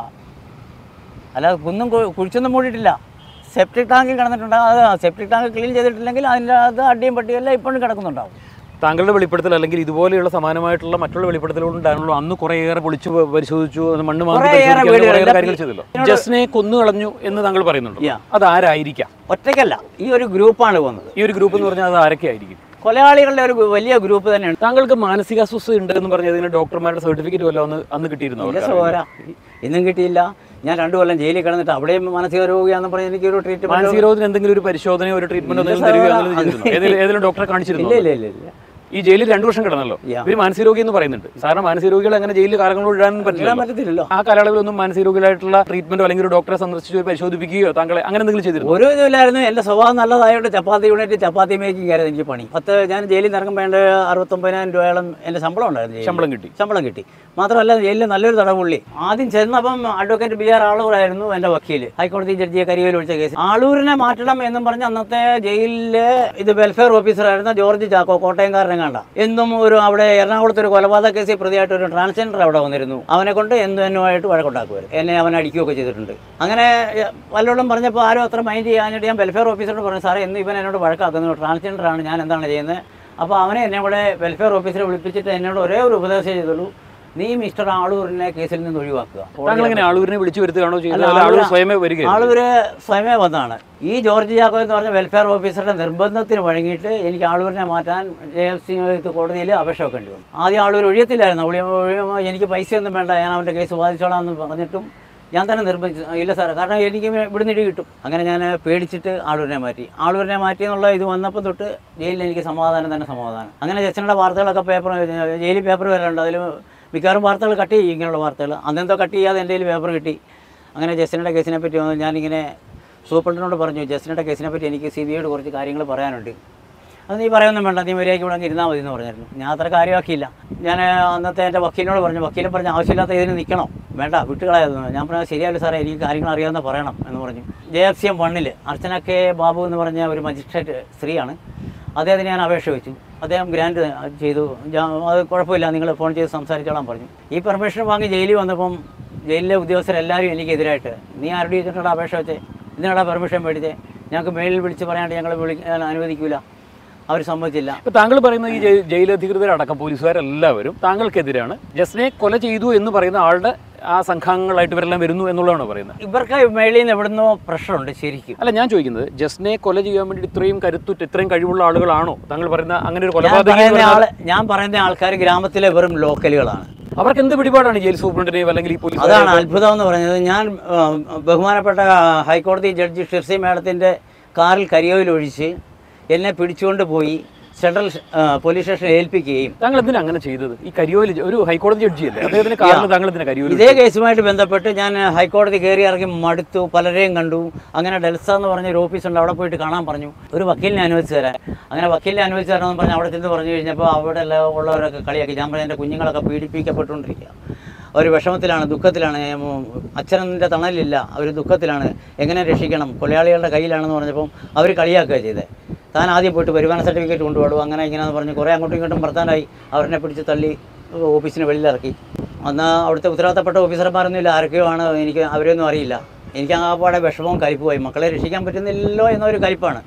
അല്ലാതെ കുന്നും കു- കുഴിച്ചൊന്നും മൂടിയിട്ടില്ല സെപ്റ്റിക് ടാങ്കിൽ കിടന്നിട്ടുണ്ട് അത് സെപ്റ്റിക് ടാങ്ക് ക്ലീൻ ചെയ്തിട്ടില്ലെങ്കിൽ അതിൻ്റെ അത് അടിയും പട്ടിയെല്ലാം ഇപ്പോഴും കിടക്കുന്നുണ്ടാവും താങ്കളുടെ വെളിപ്പെടുത്തൽ അല്ലെങ്കിൽ ഇതുപോലെയുള്ള സമാനമായിട്ടുള്ള മറ്റുള്ള വെളിപ്പെടുത്തലുകളുണ്ടാണല്ലോ അന്ന് കുറേയേറെ പൊളിച്ചു പ- പരിശോധിച്ചു അത് മണ്ണ് മാന്തി കുറേയേറെ പരിശോധിച്ചു, അങ്ങനെ വീടുകളിൽ കുറേയേറെ കാര്യങ്ങൾ ചെയ്തല്ലോ ജസ്നെ കൊന്നു കളഞ്ഞു എന്ന് താങ്കൾ പറയുന്നുണ്ട് Yeah. അതാരായിരിക്കാം ഒറ്റയ്ക്കല്ല ഈ ഒരു ഗ്രൂപ്പാണ് പോകുന്നത് ഈ ഒരു ഗ്രൂപ്പ് എന്ന് പറഞ്ഞാൽ അത് ആരൊക്കെ ആയിരിക്കും കൊലയാളികളുടെ ഒരു വലിയ ഗ്രൂപ്പ് തന്നെയാണ് താങ്കൾക്ക് മാനസികാസ്വസ്ഥ ഉണ്ട് എന്ന് പറഞ്ഞ് അതിന് ഡോക്ടർമാരുടെ സർട്ടിഫിക്കറ്റ് വല്ല അന്ന് അന്ന് കിട്ടിയിരുന്നു ഇല്ല സഹോദര ഇന്നും കിട്ടിയില്ല ഞാൻ രണ്ടു കൊല്ലം ജയിലിൽ കിടന്നിട്ട് അവിടെയും മാനസിക രോഗിയാന്ന് പറഞ്ഞ് എനിക്കൊരു ട്രീറ്റ്മെന്റ് മാനസിക രോഗത്തിന് എന്തെങ്കിലും ഒരു പരിശോധനയോ ഒരു ട്രീറ്റ്മെന്റോ ഇല്ല എന്തെങ്കിലും തരികയോ സാർ, അങ്ങനെ ചെയ്തിരുന്നോ ഏതെങ്കിലും ഏതെങ്കിലും ഡോക്ടറെ കാണിച്ചിരുന്നു ഇല്ല ഇല്ല ഇല്ല ഇല്ല ഈ ജയിലിൽ രണ്ടു വർഷം കിടന്നല്ലോ Yeah. ഇവര് മാനസിക രോഗി എന്ന് പറയുന്നുണ്ട് സാധാരണ മാനസിക രോഗികൾ അങ്ങനെ ജയിലിൽ കാലങ്ങളോട് ഇടാനും ഇടാൻ പറ്റില്ല പറ്റത്തില്ലല്ലോ ആ കാലയളവിലൊന്നും മാനസിക രോഗികളായിട്ടുള്ള ട്രീറ്റ്മെന്റോ അല്ലെങ്കിൽ ഒരു ഡോക്ടറെ സന്ദർശിച്ച് പരിശോധിപ്പിക്കുകയോ താങ്കളെ അങ്ങനെ എന്തെങ്കിലും ചെയ്തിരുന്നു ഒരു ഇതില്ലായിരുന്നു എൻ്റെ സ്വഭാവം നല്ലതായതുകൊണ്ട് ചപ്പാത്തി യൂണിറ്റ് ചപ്പാത്തി മേക്കിംഗ് ആയിരുന്നു എനിക്ക് പണി പത്ത് ഞാൻ ജയിലിൽ നിന്ന് ഇറങ്ങുമ്പോൾ എൻ്റെ അറുപത്തൊമ്പതിനായിരം രൂപയോളം എൻ്റെ ശമ്പളം ഉണ്ടായിരുന്നു ജയിലിൽ. ശമ്പളം കിട്ടി ശമ്പളം കിട്ടി മാത്രമല്ല ജയിലിൽ നല്ലൊരു തടവുള്ളി ആദ്യം ചെന്നപ്പം അഡ്വക്കേറ്റ് ബി ആർ ആളൂറായിരുന്നു എൻ്റെ വക്കീൽ ഹൈക്കോടതി ജഡ്ജിയെ കരിവേൽ വിളിച്ച കേസ് ആളൂരിനെ മാറ്റണം എന്നും പറഞ്ഞ് അന്നത്തെ ജയിലിലെ ഇത് വെൽഫെയർ ഓഫീസറായിരുന്ന ജോർജ് ചാക്കോ കോട്ടയംകാരനെ കണ്ട എന്നും ഒരു അവിടെ എറണാകുളത്ത് ഒരു കൊലപാതക കേസിൽ പ്രതിയായിട്ട് ഒരു ട്രാൻസ്ജെൻഡർ അവിടെ വന്നിരുന്നു അവനെ കൊണ്ട് എന്നും എന്നുമായിട്ട് വഴക്കുണ്ടാക്കുമായിരുന്നു എന്നെ അവൻ അടിക്കുകയൊക്കെ ചെയ്തിട്ടുണ്ട് അങ്ങനെ എ, വല്ലവരും പറഞ്ഞപ്പോൾ ആരും അത്ര മൈൻഡ് ചെയ്യാനായിട്ട് ഞാൻ വെൽഫെയർ ഓഫീസറോട് പറഞ്ഞു സാറേ എന്ന് ഇവൻ എന്നോട് വഴക്കാക്കുന്നു ട്രാൻസ്ജെൻഡർ ആണ് ഞാൻ എന്താണ് ചെയ്യുന്നത് അപ്പോൾ അവനെ എന്നെ ഇവിടെ വെൽഫെയർ ഓഫീസറെ വിളിപ്പിച്ചിട്ട് എന്നോട് ഒരേ ഒരു ഉപദേശം ചെയ്തുള്ളൂ നീ മിസ്റ്റർ ആളൂരിനെ കേസിൽ നിന്ന് ഒഴിവാക്കുക താങ്കൾ എങ്ങനെ ആളൂരിനെ വിളിച്ചു വരുത്തുകയാണോ ചെയ്യുന്നത് അല്ല, അല്ല ആളൂർ ആളൂര് സ്വയമേ വരികയാണ് ആളൂര് സ്വയമേ വന്നതാണ് ഈ ജോർജ് ചാക്കോ എന്ന് പറഞ്ഞ വെൽഫെയർ ഓഫീസറുടെ നിർബന്ധത്തിന് വഴങ്ങിയിട്ട് എനിക്ക് ആളൂരിനെ മാറ്റാൻ ജെ എഫ് സി കോടതിയിൽ അപേക്ഷ വെക്കേണ്ടി വന്നു ആദ്യം ആളൂർ ഒഴിയത്തില്ലായിരുന്നു ഒഴിയ ഒഴിയുമ്പോൾ എനിക്ക് പൈസയൊന്നും വേണ്ട ഞാൻ അവൻ്റെ കേസ് വാദിച്ചോളാം എന്ന് പറഞ്ഞിട്ടും ഞാൻ തന്നെ നിർബന്ധിച്ചു ഇല്ല സാറേ കാരണം എനിക്ക് ഇവിടുന്ന് ഇടി കിട്ടും അങ്ങനെ ഞാൻ പേടിച്ചിട്ട് ആളൂരിനെ മാറ്റി ആളൂരിനെ മാറ്റി എന്നുള്ള ഇത് വന്നപ്പോൾ തൊട്ട് ജയിലിൽ എനിക്ക് സമാധാനം തന്നെ സമാധാനം അങ്ങനെ ജസ്റ്റിൻ്റെ വാർത്തകളൊക്കെ പേപ്പർ ജയിലിൽ പേപ്പർ വരാറുണ്ട് അതിൽ മിക്കവാറും വാർത്തകൾ കട്ട് ചെയ്യും ഇങ്ങനെയുള്ള വാർത്തകൾ അന്നെന്തോ കട്ട് ചെയ്യാതെ എൻ്റെ കയ്യിൽ പേപ്പർ കിട്ടി അങ്ങനെ ജസ്റ്റിൻ്റെ കേസിനെ പറ്റി വന്ന് ഞാനിങ്ങനെ സൂപ്രണ്ടിനോട് പറഞ്ഞു ജസ്റ്റിൻ്റെ കേസിനെ പറ്റി എനിക്ക് സി ബി ഐയോട് കുറച്ച് കാര്യങ്ങൾ പറയാനുണ്ട് അത് നീ പറയൊന്നും വേണ്ട നീ മര്യാദയ്ക്ക് ഇവിടെ അങ്ങ് ഇരുന്നാൽ മതി എന്ന് പറഞ്ഞായിരുന്നു ഞാൻ അത്ര കാര്യമാക്കിയില്ല ഞാൻ അന്നത്തെ എൻ്റെ വക്കീലിനോട് പറഞ്ഞു വക്കീലും പറഞ്ഞ ആവശ്യമില്ലാത്ത ഇതിന് നിൽക്കണം വേണ്ട വിട്ടുകളായിരുന്നു ഞാൻ പറഞ്ഞു ശരിയല്ല സാറേ എനിക്ക് കാര്യങ്ങൾ അറിയാമെന്ന് പറയണം എന്ന് പറഞ്ഞു ജെ എഫ് സി എം വണ്ണിൽ അർച്ചന കെ ബാബു എന്ന് പറഞ്ഞ ഒരു മജിസ്ട്രേറ്റ് സ്ത്രീയാണ് അദ്ദേഹത്തിന് ഞാൻ അപേക്ഷ വെച്ചു അദ്ദേഹം ഗ്രാൻഡ് ചെയ്തു ഞാൻ അത് കുഴപ്പമില്ല നിങ്ങൾ ഫോൺ ചെയ്ത് സംസാരിച്ചോളാം പറഞ്ഞു ഈ പെർമിഷൻ വാങ്ങി ജയിലിൽ വന്നപ്പം ജയിലിലെ ഉദ്യോഗസ്ഥരെല്ലാവരും എനിക്കെതിരായിട്ട് നീ ആരുടെ ചോദിച്ചിട്ടുള്ള അപേക്ഷ വെച്ചേ ഇതിനടാ പെർമിഷൻ മേടിച്ചേ ഞങ്ങൾക്ക് മേലിൽ വിളിച്ച് പറയാണ്ട് ഞങ്ങൾ വിളിക്കാൻ അനുവദിക്കില്ല അവർ സമ്മതിച്ചില്ല ഇപ്പൊ താങ്കൾ പറയുന്ന ഈ ജയി- ജയിലധികൃതരടക്കം പോലീസുകാരെല്ലാവരും താങ്കൾക്കെതിരാണ് ജസ്നെ കൊല ചെയ്തു എന്ന് പറയുന്ന ആളുടെ ആ സംഘങ്ങളായിട്ട് ഇവരെല്ലാം വരുന്നു എന്നുള്ളതാണ് പറയുന്നത് ഇവർക്ക് മേളിൽ നിന്ന് എവിടുന്നോ പ്രഷറുണ്ട് ശരിക്കും അല്ല ഞാൻ ചോദിക്കുന്നത് ജസ്നെ കൊല ചെയ്യാൻ വേണ്ടി ഇത്രയും കരുത്തുറ്റ് ഇത്രയും കഴിവുള്ള ആളുകളാണോ താങ്കൾ പറയുന്ന അങ്ങനെ ഒരു ഞാൻ കൊലപാതകം എന്ന് പറയുന്ന പറഞ്ഞാൽ ആള് ഞാൻ പറയുന്ന ആൾക്കാർ ഗ്രാമത്തിലെ വെറും ലോക്കലുകളാണ് അവർക്ക് എന്ത് പിടിപാടാണ് ജയിൽ സൂപ്രണ്ടിനെയും അല്ലെങ്കിൽ ഈ പോലീസ് അതാണ് അത്ഭുതം എന്ന് പറഞ്ഞത് ഞാൻ ആ, ബഹുമാനപ്പെട്ട ഹൈക്കോടതി ജഡ്ജി ഷിർസി മാഡത്തിൻ്റെ കാറിൽ കരിയോയിൽ ഒഴിച്ച് എന്നെ പിടിച്ചുകൊണ്ട് പോയി സെൻട്രൽ ആ, പോലീസ് സ്റ്റേഷനിൽ ഏൽപ്പിക്കുകയും താങ്കൾ എന്തിനാ അങ്ങനെ ചെയ്തത് ഈ കരിയോയിൽ ഒരു ഹൈക്കോടതി ജഡ്ജിയല്ലേ അദ്ദേഹത്തിന് കാറിൽ താങ്കൾ എന്തിനാ കരിയോയിൽ ഇതേ കേസുമായിട്ട് ബന്ധപ്പെട്ട് ഞാൻ ഹൈക്കോടതി കയറി ഇറങ്ങി മടുത്തു പലരെയും കണ്ടു അങ്ങനെ ഡെൽസ എന്ന് പറഞ്ഞ ഒരു ഓഫീസുണ്ട് അവിടെ പോയിട്ട് കാണാൻ പറഞ്ഞു ഒരു വക്കീലിനെ അനുവദിച്ചു തരാൻ അങ്ങനെ വക്കീലിനെ അനുവദിച്ചു തരണമെന്ന് പറഞ്ഞ് അവിടെ ചെന്ന് പറഞ്ഞു കഴിഞ്ഞപ്പോൾ അവിടെ എല്ലാം ഉള്ളവരൊക്കെ കളിയാക്കി ഞാൻ പറഞ്ഞ എൻ്റെ കുഞ്ഞുങ്ങളൊക്കെ പീഡിപ്പിക്കപ്പെട്ടുകൊണ്ടിരിക്കുക ഒരു വിഷമത്തിലാണ് ദുഃഖത്തിലാണ് ഉം, അച്ഛനൻ്റെ തണലില്ല അവർ ദുഃഖത്തിലാണ് എങ്ങനെ രക്ഷിക്കണം കൊലയാളികളുടെ കയ്യിലാണെന്ന് പറഞ്ഞപ്പം അവർ കളിയാക്കുക ചെയ്തത് താൻ ആദ്യം പോയിട്ട് വരുമാന സർട്ടിഫിക്കറ്റ് കൊണ്ടുപോടും അങ്ങനെ ഇങ്ങനെയെന്ന് പറഞ്ഞ് കുറേ അങ്ങോട്ടും ഇങ്ങോട്ടും വർത്താനായി അവരെന്നെ പിടിച്ച് തള്ളി ഓഫീസിന് വെളിയിലിറക്കി അന്ന് അവിടുത്തെ ഉത്തരവാദിത്തപ്പെട്ട ഓഫീസർമാരൊന്നും ഇല്ല ആരൊക്കെയോ ആണ് എനിക്ക് അവരെയൊന്നും അറിയില്ല എനിക്ക് ആ പാടെ വിഷമവും കലിപ്പുമായി മക്കളെ രക്ഷിക്കാൻ പറ്റുന്നില്ലല്ലോ എന്നൊരു കലിപ്പാണ്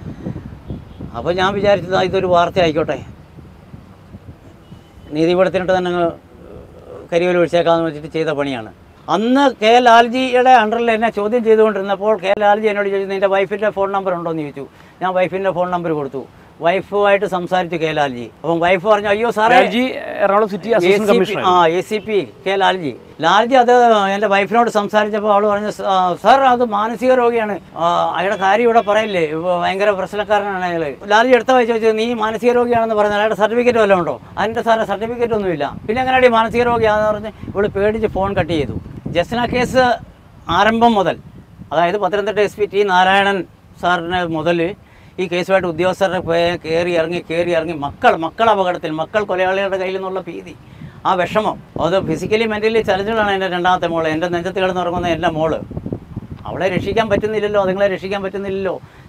അപ്പോൾ ഞാൻ വിചാരിച്ചത് ആ ഇതൊരു വാർത്ത ആയിക്കോട്ടെ നീതിപീഠത്തിനിട്ട് തന്നെ അങ്ങ് കരിയോൽ ഒഴിച്ചേക്കാമെന്ന് വെച്ചിട്ട് ചെയ്ത പണിയാണ് അന്ന് കെ ലാൽജിയുടെ അണ്ടറിൽ എന്നെ ചോദ്യം ചെയ്തുകൊണ്ടിരുന്നപ്പോൾ കെ ലാൽജി എന്നോട് ചോദിച്ചു നിൻ്റെ വൈഫിൻ്റെ ഫോൺ നമ്പർ ഉണ്ടോ എന്ന് ചോദിച്ചു ഞാൻ വൈഫിൻ്റെ ഫോൺ നമ്പർ കൊടുത്തു വൈഫുമായിട്ട് സംസാരിച്ചു കെ ലാൽജി അപ്പം വൈഫ് പറഞ്ഞു അയ്യോ സാറേ Lalji Ernakulam city assistant ACP commissioner ആ A C P K Lalji Lalji അത് എൻ്റെ വൈഫിനോട് സംസാരിച്ചപ്പോൾ അവൾ പറഞ്ഞു "സ- ആ, സാർ അത് മാനസിക രോഗിയാണ് ആ, അയാളുടെ കാര്യം ഇവിടെ പറയില്ലേ ഇപ്പൊ ഭയങ്കര പ്രശ്നക്കാരനാണ് അയാൾ ലാൽജി എടുത്ത വായിച്ച് ചോദിച്ചു നീ മാനസിക രോഗിയാണെന്ന് പറഞ്ഞാൽ അയാളുടെ സർട്ടിഫിക്കറ്റ് വല്ലതും ഉണ്ടോ അതിൻ്റെ സാറേ സർട്ടിഫിക്കറ്റ് ഒന്നുമില്ല പിന്നെ എങ്ങനെയാണ് മാനസിക രോഗിയാണെന്ന് പറഞ്ഞ് ഇവള് പേടിച്ച് ഫോൺ കട്ട് ചെയ്തു ജസ്ന കേസ് ആരംഭം മുതൽ അതായത് Pathanamthitta S P T Narayanan സാറിന് മുതൽ ഈ കേസുമായിട്ട് ഉദ്യോഗസ്ഥരുടെ പേ- കയറി ഇറങ്ങി കയറി ഇറങ്ങി മക്കൾ മക്കൾ അപകടത്തിൽ മക്കൾ കൊലയാളികളുടെ കയ്യിൽ നിന്നുള്ള ഭീതി ആ വിഷമം അത് ഫിസിക്കലി മെൻ്റലി ചലഞ്ചുകളാണ് എൻ്റെ രണ്ടാമത്തെ മോള് എൻ്റെ നെഞ്ചത്ത് കിടന്നുറങ്ങുന്ന എൻ്റെ മോള് അവളെ രക്ഷിക്കാൻ പറ്റുന്നില്ലല്ലോ അതുങ്ങളെ രക്ഷിക്കാൻ പറ്റുന്നില്ലല്ലോ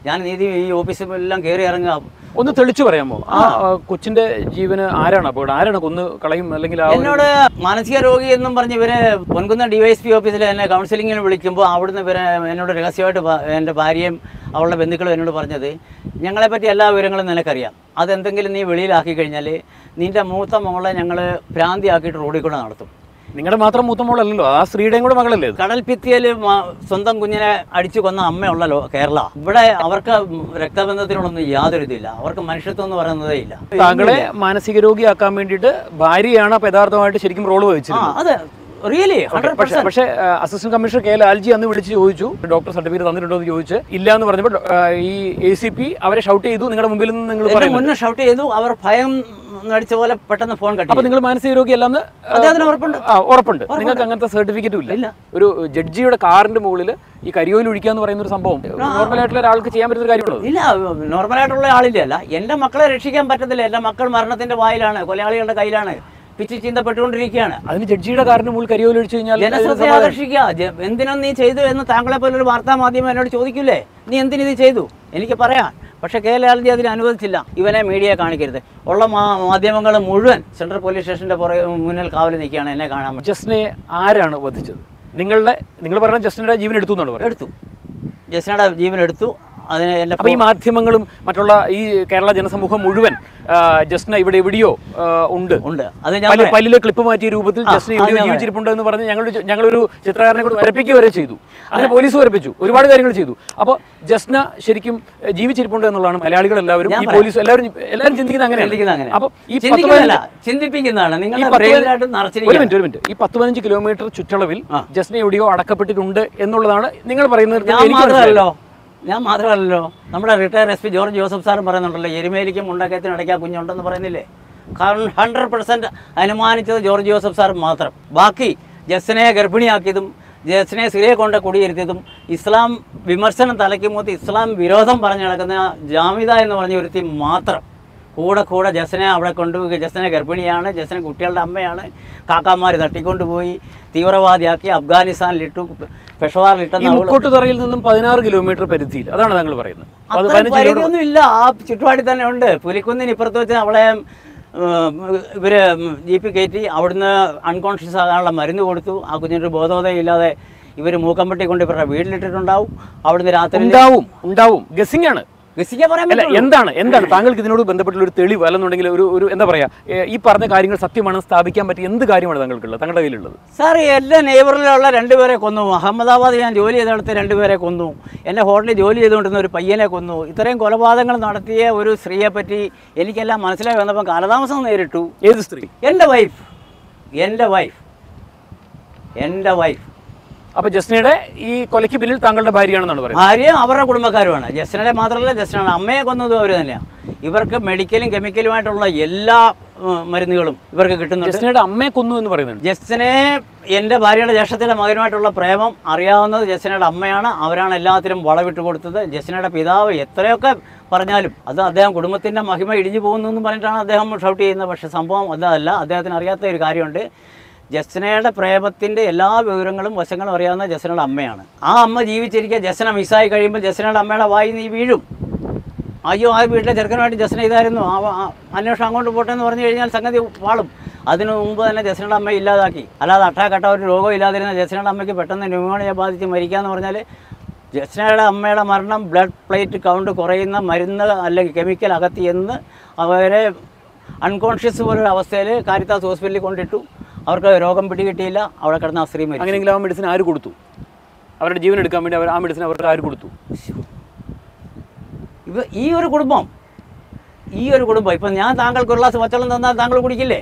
ഞാൻ നീതി ഈ ഓഫീസിലെല്ലാം കയറി ഇറങ്ങുക ഒന്ന് തെളിച്ചു പറയാമോ ആ ആ, കൊച്ചിന്റെ ജീവന് ആരാണ് അപ്പോൾ ആരാണ് കൊന്ന് കളയും അല്ലെങ്കിൽ ആ ഒരു- എന്നോട് മാനസിക രോഗി എന്നും പറഞ്ഞ് ഇവരെ പൊൻകുന്ന ഡിവൈഎസ്പി ഓഫീസിൽ എന്നെ കൗൺസിലിങ്ങിന് വിളിക്കുമ്പോൾ അവിടുന്ന് ഇവരെ എന്നോട് രഹസ്യമായിട്ട് പ- എൻ്റെ ഭാര്യയും അവളുടെ ബന്ധുക്കളും എന്നോട് പറഞ്ഞത് ഞങ്ങളെപ്പറ്റി എല്ലാ വിവരങ്ങളും നിനക്കറിയാം അതെന്തെങ്കിലും നീ വെളിയിലാക്കി കഴിഞ്ഞാൽ നിൻ്റെ മൂത്ത മോളെ ഞങ്ങൾ ഭ്രാന്തിയാക്കിയിട്ട് റോഡിൽ കൂടെ നടത്തും നിങ്ങളുടെ മാത്രം മൂത്ത മോളല്ലല്ലോ ആ സ്ത്രീയുടെയും കൂടെ മകളല്ലേ ഇത്? കടൽ ഭിത്തിയിൽ സ്വന്തം കുഞ്ഞിനെ അടിച്ചു കൊന്ന അമ്മയുള്ളല്ലോ കേരള ഇവിടെ അവർക്ക് രക്തബന്ധത്തിനോടൊന്നും യാതൊരു ഇതില്ല അവർക്ക് മനുഷ്യത്വം എന്ന് പറയുന്നതേ ഇല്ല താങ്കളെ മാനസിക രോഗിയാക്കാൻ വേണ്ടിയിട്ട് ഭാര്യയാണ് അപ്പൊ യഥാർത്ഥമായിട്ട് ശരിക്കും റോള് ആ വഹിച്ചിരുന്നത് അതെ റിയലി ഹൺഡ്രഡ് പക്ഷേ പക്ഷേ അസിസ്റ്റന്റ് കമ്മീഷണർ കെ ലാൽജി അന്ന് വിളിച്ച് ചോദിച്ചു ഡോക്ടർ സർട്ടിഫിക്കറ്റ് തന്നിട്ടുണ്ടോ എന്ന് ചോദിച്ച് ഇല്ല എന്ന് പറഞ്ഞപ്പോൾ ആ, ഈ എ സി പി അവരെ ഷൗട്ട് ചെയ്തു നിങ്ങളുടെ മുമ്പിൽ നിന്ന് നിങ്ങൾ എന്റെ പറയുന്നു മുന്നേ ഷൗട്ട് ചെയ്തു അവർ ഭയം നടിച്ച പോലെ പെട്ടെന്ന് ഫോൺ കട്ടി അപ്പൊ നിങ്ങൾ മാനസിക രോഗി അല്ലെന്ന് ആ, അദ്ദേഹത്തിന് ഉറപ്പുണ്ട് ആ, ഉറപ്പുണ്ട് നിങ്ങൾക്ക് അങ്ങനത്തെ സർട്ടിഫിക്കറ്റും ഇല്ല ഇല്ല. ഒരു ജഡ്ജിയുടെ കാറിന്റെ മുകളിൽ ഈ കരിയോയിൽ ഒഴിക്കുക എന്ന് പറയുന്ന ഒരു സംഭവം നോർമൽ ആയിട്ടുള്ള ഒരാൾക്ക് ചെയ്യാൻ പറ്റുന്ന ഒരു കാര്യമാണോ ഇല്ല നോർമലായിട്ടുള്ള ആളില്ല അല്ല എന്റെ മക്കളെ രക്ഷിക്കാൻ പറ്റത്തില്ല എന്റെ മക്കൾ മരണത്തിന്റെ വായിലാണ് കൊലയാളികളുടെ കയ്യിലാണ് പിച്ചി ചീന്തപ്പെട്ടുകൊണ്ടിരിക്കുകയാണ് അതിന് ജഡ്ജിയുടെ കാറിന്റെ മുകളിൽ കരിയോയിൽ ഒഴിച്ചു കഴിഞ്ഞാൽ അതിന് ജനശ്രദ്ധ സമാധാനം- ആകർഷിക്കുക ജ- എന്തിനാ നീ ചെയ്തു എന്ന് താങ്കളെ പോലെ ഒരു വാർത്താ മാധ്യമം എന്നോട് ചോദിക്കില്ലേ നീ എന്തിനിത് ചെയ്തു എനിക്ക് പറയാം പക്ഷെ കെ ലാൽജി അതിന് അനുവദിച്ചില്ല ഇവനെ മീഡിയ കാണിക്കരുത് ഉള്ള മാ- മാധ്യമങ്ങൾ മുഴുവൻ സെൻട്രൽ പോലീസ് സ്റ്റേഷന്റെ പുറകെ മുന്നിൽ കാവൽ നിൽക്കുകയാണ് എന്നെ കാണാൻ വേണ്ടി ജസ്റ്റിനെ ആരാണ് വധിച്ചത് നിങ്ങളുടെ നിങ്ങൾ പറഞ്ഞ ജസ്റ്റിന്റെ ജീവൻ എടുത്തു എന്നാണ് പറയുന്നത് എടുത്തു ജസ്നയുടെ ജീവൻ എടുത്തു അതിന് എൻ്റെ അപ്പൊ ഈ മാധ്യമങ്ങളും മറ്റുള്ള ഈ കേരള ജനസമൂഹം മുഴുവൻ ആ, ജസ്റ്റിന ഇവിടെ എവിടെയോ ആ, ഉണ്ട് ഉണ്ട് അത് ഞാൻ പല്ല് പറയാം. പല്ലിലെ ക്ലിപ്പ് മാറ്റിയ രൂപത്തിൽ ആ, ജസ്റ്റിന അത് എവിടെയോ ഞാൻ ജീവിച്ചിരിപ്പുണ്ട് എന്ന് പറഞ്ഞ് ഞങ്ങൾ ഞങ്ങളൊരു ചിത്രകാരനെ കൂടെ വരപ്പിക്കുക വരെ ചെയ്തു അങ്ങനെ പോലീസ് വരപ്പിച്ചു ഒരുപാട് കാര്യങ്ങൾ ചെയ്തു അപ്പോൾ ജസ്ന ശരിക്കും ഏഹ്, ജീവിച്ചിരിപ്പുണ്ട് എന്നുള്ളതാണ് മലയാളികൾ എല്ലാവരും ഞാൻ ഈ പോലീസ് എല്ലാവരും എല്ലാവരും ചിന്തിക്കുന്നത് അങ്ങനെയാണ് ചിന്തിക്കുന്നത് അങ്ങനെ അപ്പോൾ ഈ പത്ത് ചിന്തിക്കുന്നതല്ല പതിനഞ്ച് ചിന്തിപ്പിക്കുന്നതാണ് ഈ നിങ്ങളുടെ പത്ത് ബ്രെയിനിലായിട്ട് പതിനഞ്ച് ഒരു നിറച്ചിരിക്കുക മിനിറ്റ് ഒരു മിനിറ്റ് ഈ പത്ത് പതിനഞ്ച് കിലോമീറ്റർ ചുറ്റളവിൽ ആ. ജസ്ന എവിടെയോ അടക്കപ്പെട്ടിട്ടുണ്ട് എന്നുള്ളതാണ് നിങ്ങൾ പറയുന്നത് ഞാൻ എനിക്ക് മനസ്സിലായി. മാത്രമല്ലോ ഞാൻ മാത്രമല്ലല്ലോ നമ്മുടെ retire S P George Joseph സാറും പറയുന്നുണ്ടല്ലോ എരുമേലിക്കും മുണ്ടക്കയത്തിനും ഇടയ്ക്ക് ആ കുഞ്ഞുണ്ടെന്ന് പറയുന്നില്ലേ കാരണം ഹൺഡ്രഡ് പെർസെൻറ്റ് അനുമാനിച്ചത് ജോർജ് ജോസഫ് സാർ മാത്രം ബാക്കി ജസ്നയെ ഗർഭിണിയാക്കിയതും ജസ്നയെ സിറിയെ കൊണ്ട് കുടിയിരുത്തിയതും ഇസ്ലാം വിമർശനം തലയ്ക്ക് മൂത്ത് ഇസ്ലാം വിരോധം പറഞ്ഞു നടക്കുന്ന ജാമിദ എന്ന് പറഞ്ഞ ഒരുത്തി മാത്രം കൂടെ കൂടെ ജസ്നെ അവിടെ കൊണ്ടുപോയി ജസ്നെ ഗർഭിണിയാണ് ജസ്ന കുട്ടികളുടെ അമ്മയാണ് കാക്കാമാർ തട്ടിക്കൊണ്ടുപോയി തീവ്രവാദിയാക്കി അഫ്ഗാനിസ്ഥാനിലിട്ടു ഈ പെഷവാറിലിട്ടെന്ന് അവള് മുക്കോട്ടുതറയിൽ നിന്നും പതിനാറ് കിലോമീറ്റർ പരിധിയിൽ അതാണ് താങ്കൾ പറയുന്നത് അത് അത്ര പതിനഞ്ച് കിലോമീറ്റർ പരിധിയൊന്നും ഇല്ല ആ ചുറ്റുപാടിൽ തന്നെ ഉണ്ട് പുലിക്കുന്നിന് ഇപ്പുറത്ത് വെച്ച് അവളെ ഉം, ഇവര് ജി പി കയറ്റി അവിടുന്ന് അൺകോൺഷ്യസ് ആകാനുള്ള മരുന്ന് കൊടുത്തു ആ കുഞ്ഞിനൊരു ബോധോദയം ഇല്ലാതെ ഇവർ മൂക്കമ്പട്ടി കൊണ്ട് ഇവരുടെ വീട്ടിലിട്ടിട്ടുണ്ടാവും അവിടുന്ന് രാത്രി ഉണ്ടാവും ഉണ്ടാവും ഗസിംഗ് ആണ് ഗസിക്കാൻ പറയാൻ അല്ല പറ്റുള്ളൂ. എന്താണ് എന്താണ് താങ്കൾക്ക് ഇതിനോട് ബന്ധപ്പെട്ടുള്ള ഒരു തെളിവ് അല്ലെന്നുണ്ടെങ്കിൽ ഒരു ഒരു എന്താ പറയാ ഏ, ഈ പറഞ്ഞ കാര്യങ്ങൾ സത്യമാണെന്ന് സ്ഥാപിക്കാൻ പറ്റിയ എന്ത് കാര്യമാണ് താങ്കൾക്കുള്ളത് താങ്കളുടെ കയ്യിലുള്ളത് സാർ എല്ലാ നെയ്ബറിലുള്ള രണ്ടുപേരെ കൊന്നു അഹമ്മദാബാദ് ഞാൻ ജോലി ചെയ്തെടുത്ത് രണ്ടുപേരെ കൊന്നു എൻ്റെ ഹോട്ടലിൽ ജോലി ചെയ്തുകൊണ്ടിരുന്ന ഒരു പയ്യനെ കൊന്നു ഇത്രയും കൊലപാതകങ്ങൾ നടത്തിയ ഒരു സ്ത്രീയെ പറ്റി എനിക്കെല്ലാം മനസ്സിലായി വന്നപ്പോൾ കാലതാമസം നേരിട്ടു ഏത് സ്ത്രീ എൻ്റെ വൈഫ് എൻ്റെ വൈഫ് എൻ്റെ വൈഫ് അപ്പൊ ജസ്നയുടെ ഈ കൊലയ്ക്ക് പിന്നിൽ താങ്കളുടെ ഭാര്യയാണെന്നാണ് പറയുന്നത് ഭാര്യയും അവരുടെ കുടുംബക്കാരുമാണ് ജസ്റ്റിനെ മാത്രമല്ല ജസ്റ്റിനാണ് അമ്മയെ കൊന്നതും അവർ തന്നെയാണ് ഇവർക്ക് മെഡിക്കലും കെമിക്കലുമായിട്ടുള്ള എല്ലാ ഉം, മരുന്നുകളും ഇവർക്ക് കിട്ടുന്നുണ്ട് ജസ്നയുടെ അമ്മയെ കൊന്നു എന്ന് പറയുന്നുണ്ട് ജസ്റ്റിനെ എൻ്റെ ഭാര്യയുടെ ജ്യേഷ്ഠത്തിൻ്റെ മകനുമായിട്ടുള്ള പ്രേമം അറിയാവുന്നത് ജസ്റ്റിനയുടെ അമ്മയാണ് അവരാണ് എല്ലാത്തിനും വളവിട്ട് കൊടുത്തത് ജസ്റ്റിനയുടെ പിതാവ് എത്രയൊക്കെ പറഞ്ഞാലും അത് അദ്ദേഹം കുടുംബത്തിൻ്റെ മഹിമ ഇടിഞ്ഞു പോകുന്നു എന്ന് പറഞ്ഞിട്ടാണ് അദ്ദേഹം ഷൗട്ട് ചെയ്യുന്നത് പക്ഷേ സംഭവം അതല്ല അദ്ദേഹത്തിന് അറിയാത്ത ഒരു കാര്യമുണ്ട് ജസ്നയുടെ പ്രേമത്തിൻ്റെ എല്ലാ വിവരങ്ങളും വശങ്ങളും അറിയാവുന്ന ജസ്നയുടെ അമ്മയാണ് ആ അമ്മ ജീവിച്ചിരിക്കുക ജസ്ന മിസ്സായി കഴിയുമ്പോൾ ജസ്നയുടെ അമ്മയുടെ വായി നീ വീഴും അയ്യോ ആ വീട്ടിലെ ചെറുക്കനുമായിട്ട് ജസ്ന ഇതായിരുന്നു ആ ആ അന്വേഷണം അങ്ങോട്ട് പോട്ടെ എന്ന് പറഞ്ഞു കഴിഞ്ഞാൽ സംഗതി വാളും അതിനു മുമ്പ് തന്നെ ജസ്നയുടെ അമ്മ ഇല്ലാതാക്കി അല്ലാതെ അട്ടാക്കട്ട ഒരു രോഗം ഇല്ലാതിരുന്ന ജസ്നയുടെ അമ്മയ്ക്ക് പെട്ടെന്ന് ന്യൂമോണിയ ബാധിച്ച് മരിക്കാന്ന് പറഞ്ഞാൽ ജസ്നയുടെ അമ്മയുടെ മരണം ബ്ലഡ് പ്ലേറ്റ് കൗണ്ട് കുറയുന്ന മരുന്ന് അല്ലെങ്കിൽ കെമിക്കൽ അകത്തി എന്ന് അവരെ അൺകോൺഷ്യസ് പോലൊരു അവസ്ഥയിൽ കാരിത്താസ് ഹോസ്പിറ്റലിൽ കൊണ്ടിട്ടു അവർക്ക് രോഗം പിടികിട്ടിയില്ല അവിടെ കിടന്ന ആ സ്ത്രീ മരിച്ചു അങ്ങനെയെങ്കിൽ ആ മെഡിസിൻ ആര് കൊടുത്തു അവരുടെ ജീവൻ എടുക്കാൻ വേണ്ടി അവർ ആ മെഡിസിൻ അവർക്ക് ആര് കൊടുത്തു ഇവ ഈ ഒരു കുടുംബം ഈ ഒരു കുടുംബം ഇപ്പം ഞാൻ താങ്കൾക്ക് ഒരു ഗ്ലാസ് പച്ചവെള്ളം തന്നാൽ താങ്കൾ കുടിക്കില്ലേ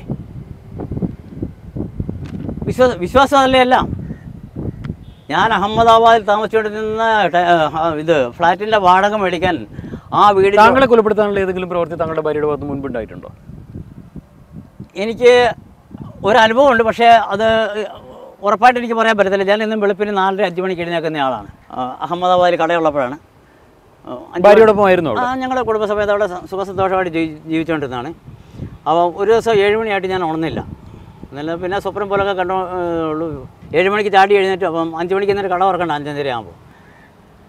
വിശ്വാസ വിശ്വാസമല്ലേ എല്ലാം ഞാൻ അഹമ്മദാബാദിൽ താമസിച്ചുകൊണ്ടിരുന്ന ട- ആ, ഇത് ഫ്ലാറ്റിൻ്റെ വാടക മേടിക്കാൻ ആ വീടിൽ താങ്കളെ കൊലപ്പെടുത്താനുള്ള ഏതെങ്കിലും പ്രവൃത്തി താങ്കളുടെ ഭാര്യയുടെ ഭാഗത്ത് മുൻപ് ഉണ്ടായിട്ടുണ്ടോ എനിക്ക് ഒരനുഭവമുണ്ട് പക്ഷേ അത് ഉറപ്പായിട്ട് എനിക്ക് പറയാൻ പറ്റത്തില്ല ഞാൻ ഇന്നും വെളുപ്പിന് നാലര അഞ്ച് മണിക്ക് എഴുന്നേൽക്കുന്ന ആളാണ് ആ, അഹമ്മദാബാദിൽ കടയുള്ളപ്പോഴാണ് ആ, അഞ്ച് ഭാര്യയോടൊപ്പം ആയിരുന്നു അവിടെ ആ ഞങ്ങളുടെ കുടുംബസമേത അവിടെ സ- സുഖസന്തോഷമായിട്ട് ജീവി ജീവിച്ചുകൊണ്ടിരുന്നതാണ് അപ്പോൾ ഒരു ദിവസം ഏഴ് മണിയായിട്ട് ഞാൻ ഉണർന്നില്ല എന്നാലും പിന്നെ സ്വപ്നം പോലൊക്കെ കണ്ടോ ഏ, ഉള്ളൂ ഏഴ് മണിക്ക് ചാടി എഴുന്നേറ്റ് അപ്പം അഞ്ച് മണിക്ക് എന്നൊരു കട ഉറക്കണ്ട അഞ്ചഞ്ചര ആകുമ്പോൾ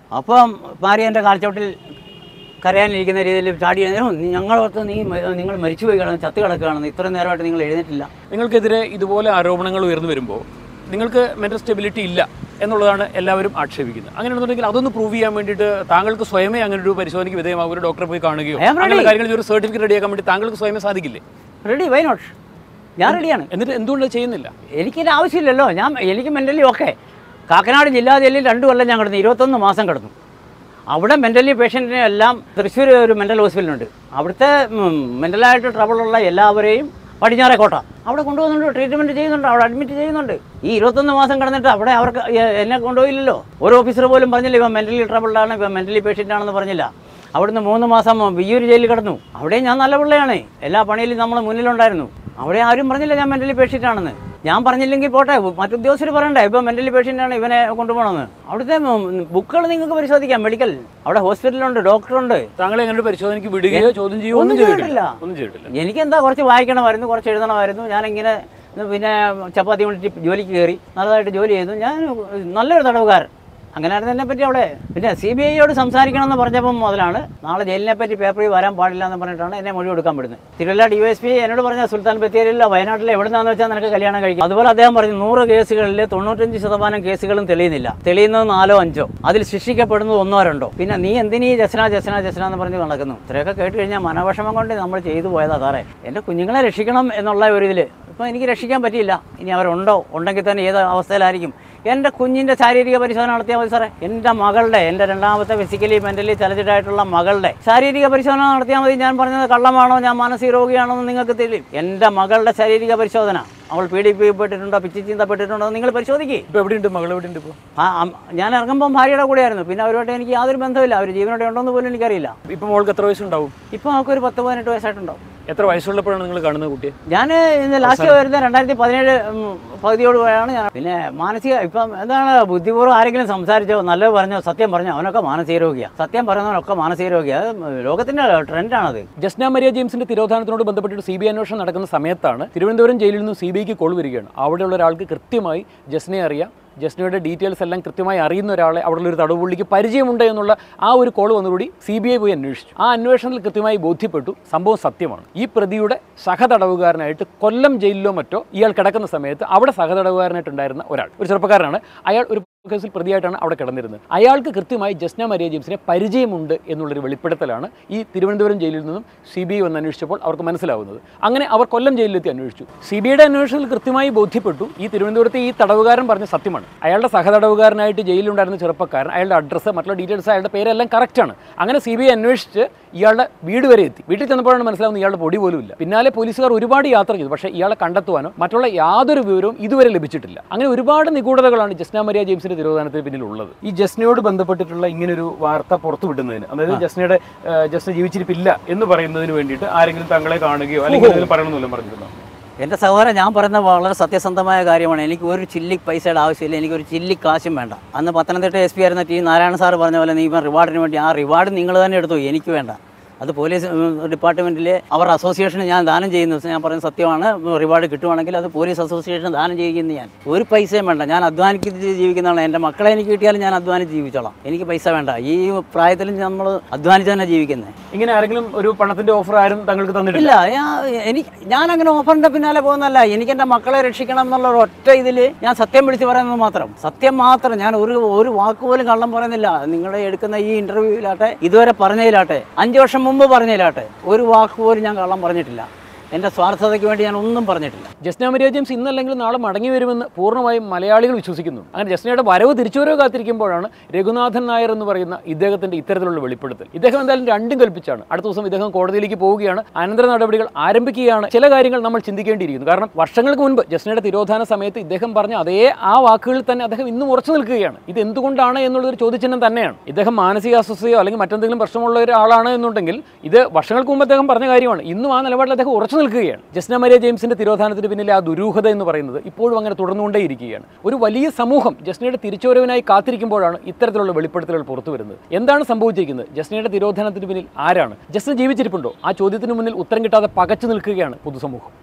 അപ്പം ഭാര്യ എൻ്റെ കാൽച്ചോട്ടിൽ കരയാനിരിക്കുന്ന രീതിയിൽ ചാടി "ഓ, നീ- ഞങ്ങളോർത്ത് നീ മ- നിങ്ങൾ മരിച്ചുപോയി കിടന്ന് ചത്ത് കിടക്കുകയാണെന്ന് ഇത്രയും നേരമായിട്ട് നിങ്ങൾ എഴുന്നേറ്റില്ല നിങ്ങൾക്കെതിരെ ഇതുപോലെ ആരോപണങ്ങൾ ഉയർന്നു വരുമ്പോൾ നിങ്ങൾക്ക് മെന്റൽ സ്റ്റെബിലിറ്റി ഇല്ല എന്നുള്ളതാണ് എല്ലാവരും ആക്ഷേപിക്കുന്നത് അങ്ങനെയാണെന്നുണ്ടെങ്കിൽ അതൊന്ന് പ്രൂവ് ചെയ്യാൻ വേണ്ടിയിട്ട് താങ്കൾക്ക് സ്വയമേ അങ്ങനെ ഒരു പരിശോധനയ്ക്ക് വിധേയമാകും ഒരു ഡോക്ടറെ പോയി കാണുകയോ I am ready. അങ്ങനെ കാര്യങ്ങൾ ഒരു സർട്ടിഫിക്കറ്റ് റെഡിയാക്കാൻ വേണ്ടി താങ്കൾക്ക് സ്വയമേ സാധിക്കില്ലേ റെഡി വൈ നോട്ട് ഞാൻ റെഡിയാണ് എന്നിട്ട് എന്തുകൊണ്ട് അത് ചെയ്യുന്നില്ല എനിക്കിത് ആവശ്യമില്ലല്ലോ ഞാൻ എനിക്ക് മെൻ്റലി ഓക്കെ കാക്കനാട് ജില്ലാ ജയിലിൽ രണ്ട് കൊല്ലം ഞാൻ കിടന്നു ഇരുപത്തൊന്ന് മാസം കിടന്നു അവിടെ മെൻ്റലി പേഷ്യൻറ്റിനെ എല്ലാം തൃശ്ശൂർ ഒരു മെൻ്റൽ ഹോസ്പിറ്റലുണ്ട് അവിടുത്തെ മെൻ്റലായിട്ട് ട്രബിളുള്ള എല്ലാവരെയും പടിഞ്ഞാറെ കോട്ട അവിടെ കൊണ്ടുപോകുന്നുണ്ട് ട്രീറ്റ്മെൻറ്റ് ചെയ്യുന്നുണ്ട് അവിടെ അഡ്മിറ്റ് ചെയ്യുന്നുണ്ട് ഈ ഇരുപത്തൊന്ന് മാസം കിടന്നിട്ട് അവിടെ അവർക്ക് എ- എന്നെ കൊണ്ടുപോയില്ലല്ലോ ഒരു ഓഫീസർ പോലും പറഞ്ഞില്ല ഇവൻ മെൻ്റലി ട്രബിൾഡാണ് ഇവൻ മെൻ്റലി പേഷ്യൻ്റ് ആണെന്ന് പറഞ്ഞില്ല അവിടുന്ന് മൂന്ന് മാസം വിയ്യൂർ ജയിലിൽ കിടന്നു അവിടെ ഞാൻ നല്ല പിള്ളയാണ് എല്ലാ പണിയിലും നമ്മൾ മുന്നിലുണ്ടായിരുന്നു അവിടെ ആരും പറഞ്ഞില്ല ഞാൻ മെൻ്റലി പേഷ്യൻ്റ് ആണെന്ന് ഞാൻ പറഞ്ഞില്ലെങ്കിൽ പോട്ടെ മറ്റുദ്യോഗസ്ഥർ പറയണ്ടേ ഇപ്പം മെൻ്റലി പേഷ്യൻ്റ് ആണ് ഇവനെ കൊണ്ടുപോകണമെന്ന് അവിടുത്തെ ബുക്കുകൾ നിങ്ങൾക്ക് പരിശോധിക്കാം മെഡിക്കൽ അവിടെ ഹോസ്പിറ്റലുണ്ട് ഡോക്ടറുണ്ട് താങ്കളെ അങ്ങനെ ഒരു പരിശോധനയ്ക്ക് വിടുകയോ ചോദ്യം ചെയ്യുകയോ ഒന്നും ഒന്നും ചെയ്തിട്ടില്ല ചെയ്തിട്ടില്ല. ഒന്നും ചെയ്തിട്ടില്ല എനിക്കെന്താ കുറച്ച് വായിക്കണമായിരുന്നു കുറച്ച് എഴുതണമായിരുന്നു ഞാനിങ്ങനെ പിന്നെ ചപ്പാത്തി കൊണ്ടിട്ട് ജോലിക്ക് കയറി നല്ലതായിട്ട് ജോലി ചെയ്തു ഞാൻ നല്ലൊരു തടവുകാരൻ അങ്ങനെയായിരുന്നു എന്നെ പറ്റി അവിടെ പിന്നെ സി ബി ഐയോട് സംസാരിക്കണമെന്ന് പറഞ്ഞപ്പം മുതലാണ് നാളെ ജയിലിനെ പറ്റി പേപ്പറിൽ വരാൻ പാടില്ല എന്ന് പറഞ്ഞിട്ടാണ് എന്നെ മൊഴി കൊടുക്കാൻ വിടുന്നത് തിരുവല്ല ഡി എസ് പി എന്നോട് പറഞ്ഞ സുൽത്താൻ ബത്തേരിയിലോ വയനാട്ടിലെ എവിടുന്നാന്ന് വെച്ചാൽ നിനക്ക് കല്യാണം കഴിക്കും അതുപോലെ അദ്ദേഹം പറഞ്ഞു നൂറ് കേസുകളിൽ തൊണ്ണൂറ്റഞ്ച് ശതമാനം കേസുകളും തെളിയുന്നില്ല തെളിയുന്നത് നാലോ അഞ്ചോ അതിൽ ശിക്ഷിക്കപ്പെടുന്നത് ഒന്നോ രണ്ടോ പിന്നെ നീ എന്തിനീ ജസന ജസന ജസന എന്ന് പറഞ്ഞ് നടക്കുന്നു ഇത്രയൊക്കെ കേട്ട് കഴിഞ്ഞാൽ മനോവിഷമം കൊണ്ട് നമ്മൾ ചെയ്തു പോയതാ സാറേ എൻ്റെ കുഞ്ഞുങ്ങളെ രക്ഷിക്കണം എന്നുള്ള ഒരു ഇതിൽ ഇപ്പം എനിക്ക് രക്ഷിക്കാൻ പറ്റിയില്ല ഇനി അവരുണ്ടോ ഉണ്ടെങ്കിൽ തന്നെ ഏത് അവസ്ഥയിലായിരിക്കും എൻ്റെ കുഞ്ഞിൻ്റെ ശാരീരിക പരിശോധന നടത്തിയാൽ മതി സാറേ എൻ്റെ മകളുടെ എൻ്റെ രണ്ടാമത്തെ ഫിസിക്കലി മെൻ്റലി ചലച്ചിട്ടായിട്ടുള്ള മകളുടെ ശാരീരിക പരിശോധന നടത്തിയാൽ മതി ഞാൻ പറഞ്ഞത് കള്ളമാണോ ഞാൻ മാനസിക രോഗിയാണോ എന്ന് നിങ്ങൾക്ക് തെളിയും എൻ്റെ മകളുടെ ശാരീരിക പരിശോധന അവൾ പീഡിപ്പിക്കപ്പെട്ടിട്ടുണ്ടോ പിച്ചി ചീന്തപ്പെട്ടിട്ടുണ്ടോ എന്ന് നിങ്ങൾ പരിശോധിക്കേ ഇപ്പൊ എവിടെയുണ്ട് മകൾ എവിടെയുണ്ട് ഇപ്പോൾ ആ അം- ഞാൻ ഇറങ്ങുമ്പോൾ ഭാര്യയുടെ കൂടെയായിരുന്നു പിന്നെ അവരുമായിട്ട് എനിക്ക് യാതൊരു ബന്ധമില്ല അവർ ജീവനോടെ ഉണ്ടോന്ന് പോലും എനിക്കറിയില്ല ഇപ്പൊ മോൾക്ക് എത്ര വയസ്സുണ്ടാവും ഇപ്പോൾ അവർക്ക് ഒരു പത്ത് പതിനെട്ട് വയസ്സായിട്ടുണ്ടാവും എത്ര വയസ്സുള്ളപ്പോഴാണ് നിങ്ങൾ കാണുന്നത് കുട്ടിയെ ഞാൻ ഇന്ന് ലാസ്റ്റ് വരുന്ന രണ്ടായിരത്തി പതിനേഴ് പകുതിയോട് പോയാണ് ഞാൻ പിന്നെ മാനസിക ഇപ്പം എന്താണ് ബുദ്ധിപൂർവ്വം ആരെങ്കിലും സംസാരിച്ചോ നല്ലത് പറഞ്ഞോ സത്യം പറഞ്ഞോ അവനൊക്കെ മാനസിക രോഗിയാണ് സത്യം പറയുന്നവനൊക്കെ മാനസിക രോഗിയാണ് അത് ലോകത്തിൻ്റെ ട്രെൻഡാണത് ജസ്ന മരിയ ജെയിംസിന്റെ തിരോധാനത്തിനോട് ബന്ധപ്പെട്ടിട്ട് സി ബി ഐ അന്വേഷണം നടക്കുന്ന സമയത്താണ് തിരുവനന്തപുരം ജയിലിൽ നിന്ന് സി ബി ഐക്ക് കോൾ വരികയാണ് അവിടെയുള്ള ഒരാൾക്ക് കൃത്യമായി ജസ്നയെ അറിയാം ജസ്നയുടെ ഡീറ്റെയിൽസ് എല്ലാം കൃത്യമായി അറിയുന്ന ഒരാളെ അവിടെയുള്ള ഒരു തടവുപുള്ളിക്ക് പരിചയമുണ്ട് എന്നുള്ള ആ ഒരു കോൾ വന്നുകൂടി സി ബി ഐ പോയി അന്വേഷിച്ചു ആ അന്വേഷണത്തിൽ കൃത്യമായി ബോധ്യപ്പെട്ടു സംഭവം സത്യമാണ് ഈ പ്രതിയുടെ സഹതടവുകാരനായിട്ട് കൊല്ലം ജയിലിലോ മറ്റോ ഇയാൾ കിടക്കുന്ന സമയത്ത് അവിടെ സഹതടവുകാരനായിട്ടുണ്ടായിരുന്ന ഒരാൾ ഒരു ചെറുപ്പക്കാരനാണ് അയാൾ ഒരു കേസിൽ പ്രതിയായിട്ടാണ് അവിടെ കിടന്നിരുന്നത് അയാൾക്ക് കൃത്യമായി ജസ്ന മരിയ ജെയിംസിനെ പരിചയമുണ്ട് എന്നുള്ളൊരു വെളിപ്പെടുത്തലാണ് ഈ തിരുവനന്തപുരം ജയിലിൽ നിന്നും സി ബി ഐ വന്ന് അന്വേഷിച്ചപ്പോൾ അവർക്ക് മനസ്സിലാവുന്നത് അങ്ങനെ അവർ കൊല്ലം ജയിലിലെത്തി അന്വേഷിച്ചു സി ബി ഐയുടെ അന്വേഷണത്തിൽ കൃത്യമായി ബോധ്യപ്പെട്ടു ഈ തിരുവനന്തപുരത്തെ ഈ തടവുകാരൻ പറഞ്ഞ സത്യമാണ് അയാളുടെ സഹതടവുകാരനായിട്ട് ജയിലിലുണ്ടായിരുന്ന ചെറുപ്പക്കാരൻ അയാളുടെ അഡ്രസ്സ് മറ്റുള്ള ഡീറ്റെയിൽസ് അയാളുടെ പേരെല്ലാം കറക്റ്റാണ് അങ്ങനെ സി ബി ഐ അന്വേഷിച്ച് ഇയാളുടെ വീട് വരെ എത്തി വീട്ടിൽ ചെന്നപ്പോഴാണ് മനസ്സിലാവുന്നത് ഇയാളുടെ പൊടി പോലും ഇല്ല പിന്നാലെ പോലീസുകാർ ഒരുപാട് യാത്ര ചെയ്തു പക്ഷേ ഇയാളെ കണ്ടെത്തുവാനോ മറ്റുള്ള യാതൊരു വിവരവും ഇതുവരെ ലഭിച്ചിട്ടില്ല അങ്ങനെ ഒരുപാട് നിഗൂഢതകളാണ് ജസ്ന മരിയ ജെയിംസിന്റെ തിരോധാനത്തിന് പിന്നിലുള്ളത് ഈ ജസ്നയോട് ബന്ധപ്പെട്ടിട്ടുള്ള ഇങ്ങനൊരു വാർത്ത പുറത്തു വിടുന്നതിന് അതായത് ജസ്നയുടെ ഏഹ്, ജസ്ന ജീവിച്ചിരിപ്പില്ല എന്ന് പറയുന്നതിന് വേണ്ടിയിട്ട് ആരെങ്കിലും തങ്ങളെ കാണുകയോ അല്ലെങ്കിൽ എന്തെങ്കിലും പറയണമെന്നല്ലോ പറഞ്ഞിരുന്നോ എൻ്റെ സഹോദരൻ ഞാൻ പറയുന്നത് വളരെ സത്യസന്ധമായ കാര്യമാണ് എനിക്ക് ഒരു ചില്ലി പൈസയുടെ ആവശ്യമില്ല എനിക്ക് ഒരു ചില്ലി കാശും വേണ്ട അന്ന് പത്തനംതിട്ട എസ് പി ആയിരുന്ന ടി നാരായണ സാർ പറഞ്ഞ പോലെ നീ ഇപ്പം റിവാർഡിന് വേണ്ടി ആ റിവാർഡ് നിങ്ങൾ തന്നെ എടുത്തു എനിക്ക് വേണ്ട അത് പോലീസ് ഡിപ്പാർട്ട്മെൻറ്റിലെ അവർ അസോസിയേഷന് ഞാൻ ദാനം ചെയ്യുന്ന ദിവസം ഞാൻ പറയുന്നത് സത്യമാണ് റിവാർഡ് കിട്ടുവാണെങ്കിൽ അത് പോലീസ് അസോസിയേഷൻ ദാനം ചെയ്യുന്ന ഞാൻ ഒരു പൈസയും വേണ്ട ഞാൻ അധ്വാനിച്ച് ജീവിക്കുന്നതാണ് എൻ്റെ മക്കളെ എനിക്ക് കിട്ടിയാലും ഞാൻ അധ്വാനിച്ച് ജീവിച്ചോളാം എനിക്ക് പൈസ വേണ്ട ഈ പ്രായത്തിലും നമ്മൾ അധ്വാനിച്ച് തന്നെ ജീവിക്കുന്നത് ഇങ്ങനെ ആരെങ്കിലും ഒരു പണത്തിന്റെ ഓഫർ ആരും തങ്ങൾക്ക് തന്നിട്ടില്ല ഇല്ല ഞാൻ എനിക്ക് ഞാൻ അങ്ങനെ ഓഫറിന്റെ പിന്നാലെ പോകുന്നല്ല എനിക്ക് എൻ്റെ മക്കളെ രക്ഷിക്കണം എന്നുള്ള ഒരു ഒറ്റ ഇതിൽ ഞാൻ സത്യം വിളിച്ച് പറയുന്നത് മാത്രം സത്യം മാത്രം ഞാൻ ഒരു ഒരു വാക്ക് പോലും കള്ളം പറയുന്നില്ല നിങ്ങളെ എടുക്കുന്ന ഈ ഇന്റർവ്യൂവിലാട്ടെ ഇതുവരെ പറഞ്ഞതിലാട്ടെ അഞ്ച് വർഷം മുമ്പ് പറഞ്ഞതിലാട്ടെ ഒരു വാക്ക് പോലും ഞാൻ കള്ളം പറഞ്ഞിട്ടില്ല എൻ്റെ സ്വാർത്ഥതയ്ക്ക് വേണ്ടി ഞാൻ ഒന്നും പറഞ്ഞിട്ടില്ല ജസ്ന മരിയ ജെയിംസ് ഇന്നല്ലെങ്കിൽ നാളെ മടങ്ങി വരുമെന്ന് പൂർണ്ണമായും മലയാളികൾ വിശ്വസിക്കുന്നു അങ്ങനെ ജസ്നയുടെ വരവ് തിരിച്ചുവരവ് കാത്തിരിക്കുമ്പോഴാണ് രഘുനാഥൻ നായർ എന്ന് പറയുന്ന ഇദ്ദേഹത്തിന്റെ ഇത്തരത്തിലുള്ള വെളിപ്പെടുത്തൽ ഇദ്ദേഹം എന്തായാലും രണ്ടും കൽപ്പിച്ചാണ് അടുത്ത ദിവസം ഇദ്ദേഹം കോടതിയിലേക്ക് പോവുകയാണ് അനന്തര നടപടികൾ ആരംഭിക്കുകയാണ് ചില കാര്യങ്ങൾ നമ്മൾ ചിന്തിക്കേണ്ടിയിരിക്കുന്നു കാരണം വർഷങ്ങൾക്ക് മുൻപ് ജസ്നയുടെ തിരോധാന സമയത്ത് ഇദ്ദേഹം പറഞ്ഞ അതേ ആ വാക്കുകളിൽ തന്നെ അദ്ദേഹം ഇന്നും ഉറച്ചു നിൽക്കുകയാണ് ഇത് എന്തുകൊണ്ടാണ് എന്നുള്ളൊരു ചോദ്യചിഹ്നം തന്നെയാണ് ഇദ്ദേഹം മാനസിക അസ്വസ്ഥയോ അല്ലെങ്കിൽ മറ്റെന്തെങ്കിലും പ്രശ്നമുള്ള ഒരാളാണ് എന്നുണ്ടെങ്കിൽ ഇത് വർഷങ്ങൾക്ക് മുമ്പ് അദ്ദേഹം പറഞ്ഞ കാര്യമാണ് ഇന്നും ആ നിലപാടിൽ അദ്ദേഹം ഉറച്ചു നിൽക്കുകയാണ് ജസ്ന മരിയ ജെയിംസിന്റെ തിരോധാനത്തിന് പിന്നിലെ ആ ദുരൂഹത എന്ന് പറയുന്നത് ഇപ്പോഴും അങ്ങനെ തുടർന്നുകൊണ്ടേയിരിക്കുകയാണ് ഒരു വലിയ സമൂഹം ജസ്നയുടെ തിരിച്ചുവരവിനായി കാത്തിരിക്കുമ്പോഴാണ് ഇത്തരത്തിലുള്ള വെളിപ്പെടുത്തലുകൾ പുറത്തു വരുന്നത് എന്താണ് സംഭവിച്ചിരിക്കുന്നത് ജസ്നയുടെ തിരോധാനത്തിന് പിന്നിൽ ആരാണ് ജസ്ന ജീവിച്ചിരിപ്പുണ്ടോ ആ ചോദ്യത്തിന് മുന്നിൽ ഉത്തരം കിട്ടാതെ പകച്ചു നിൽക്കുകയാണ് പൊതുസമൂഹം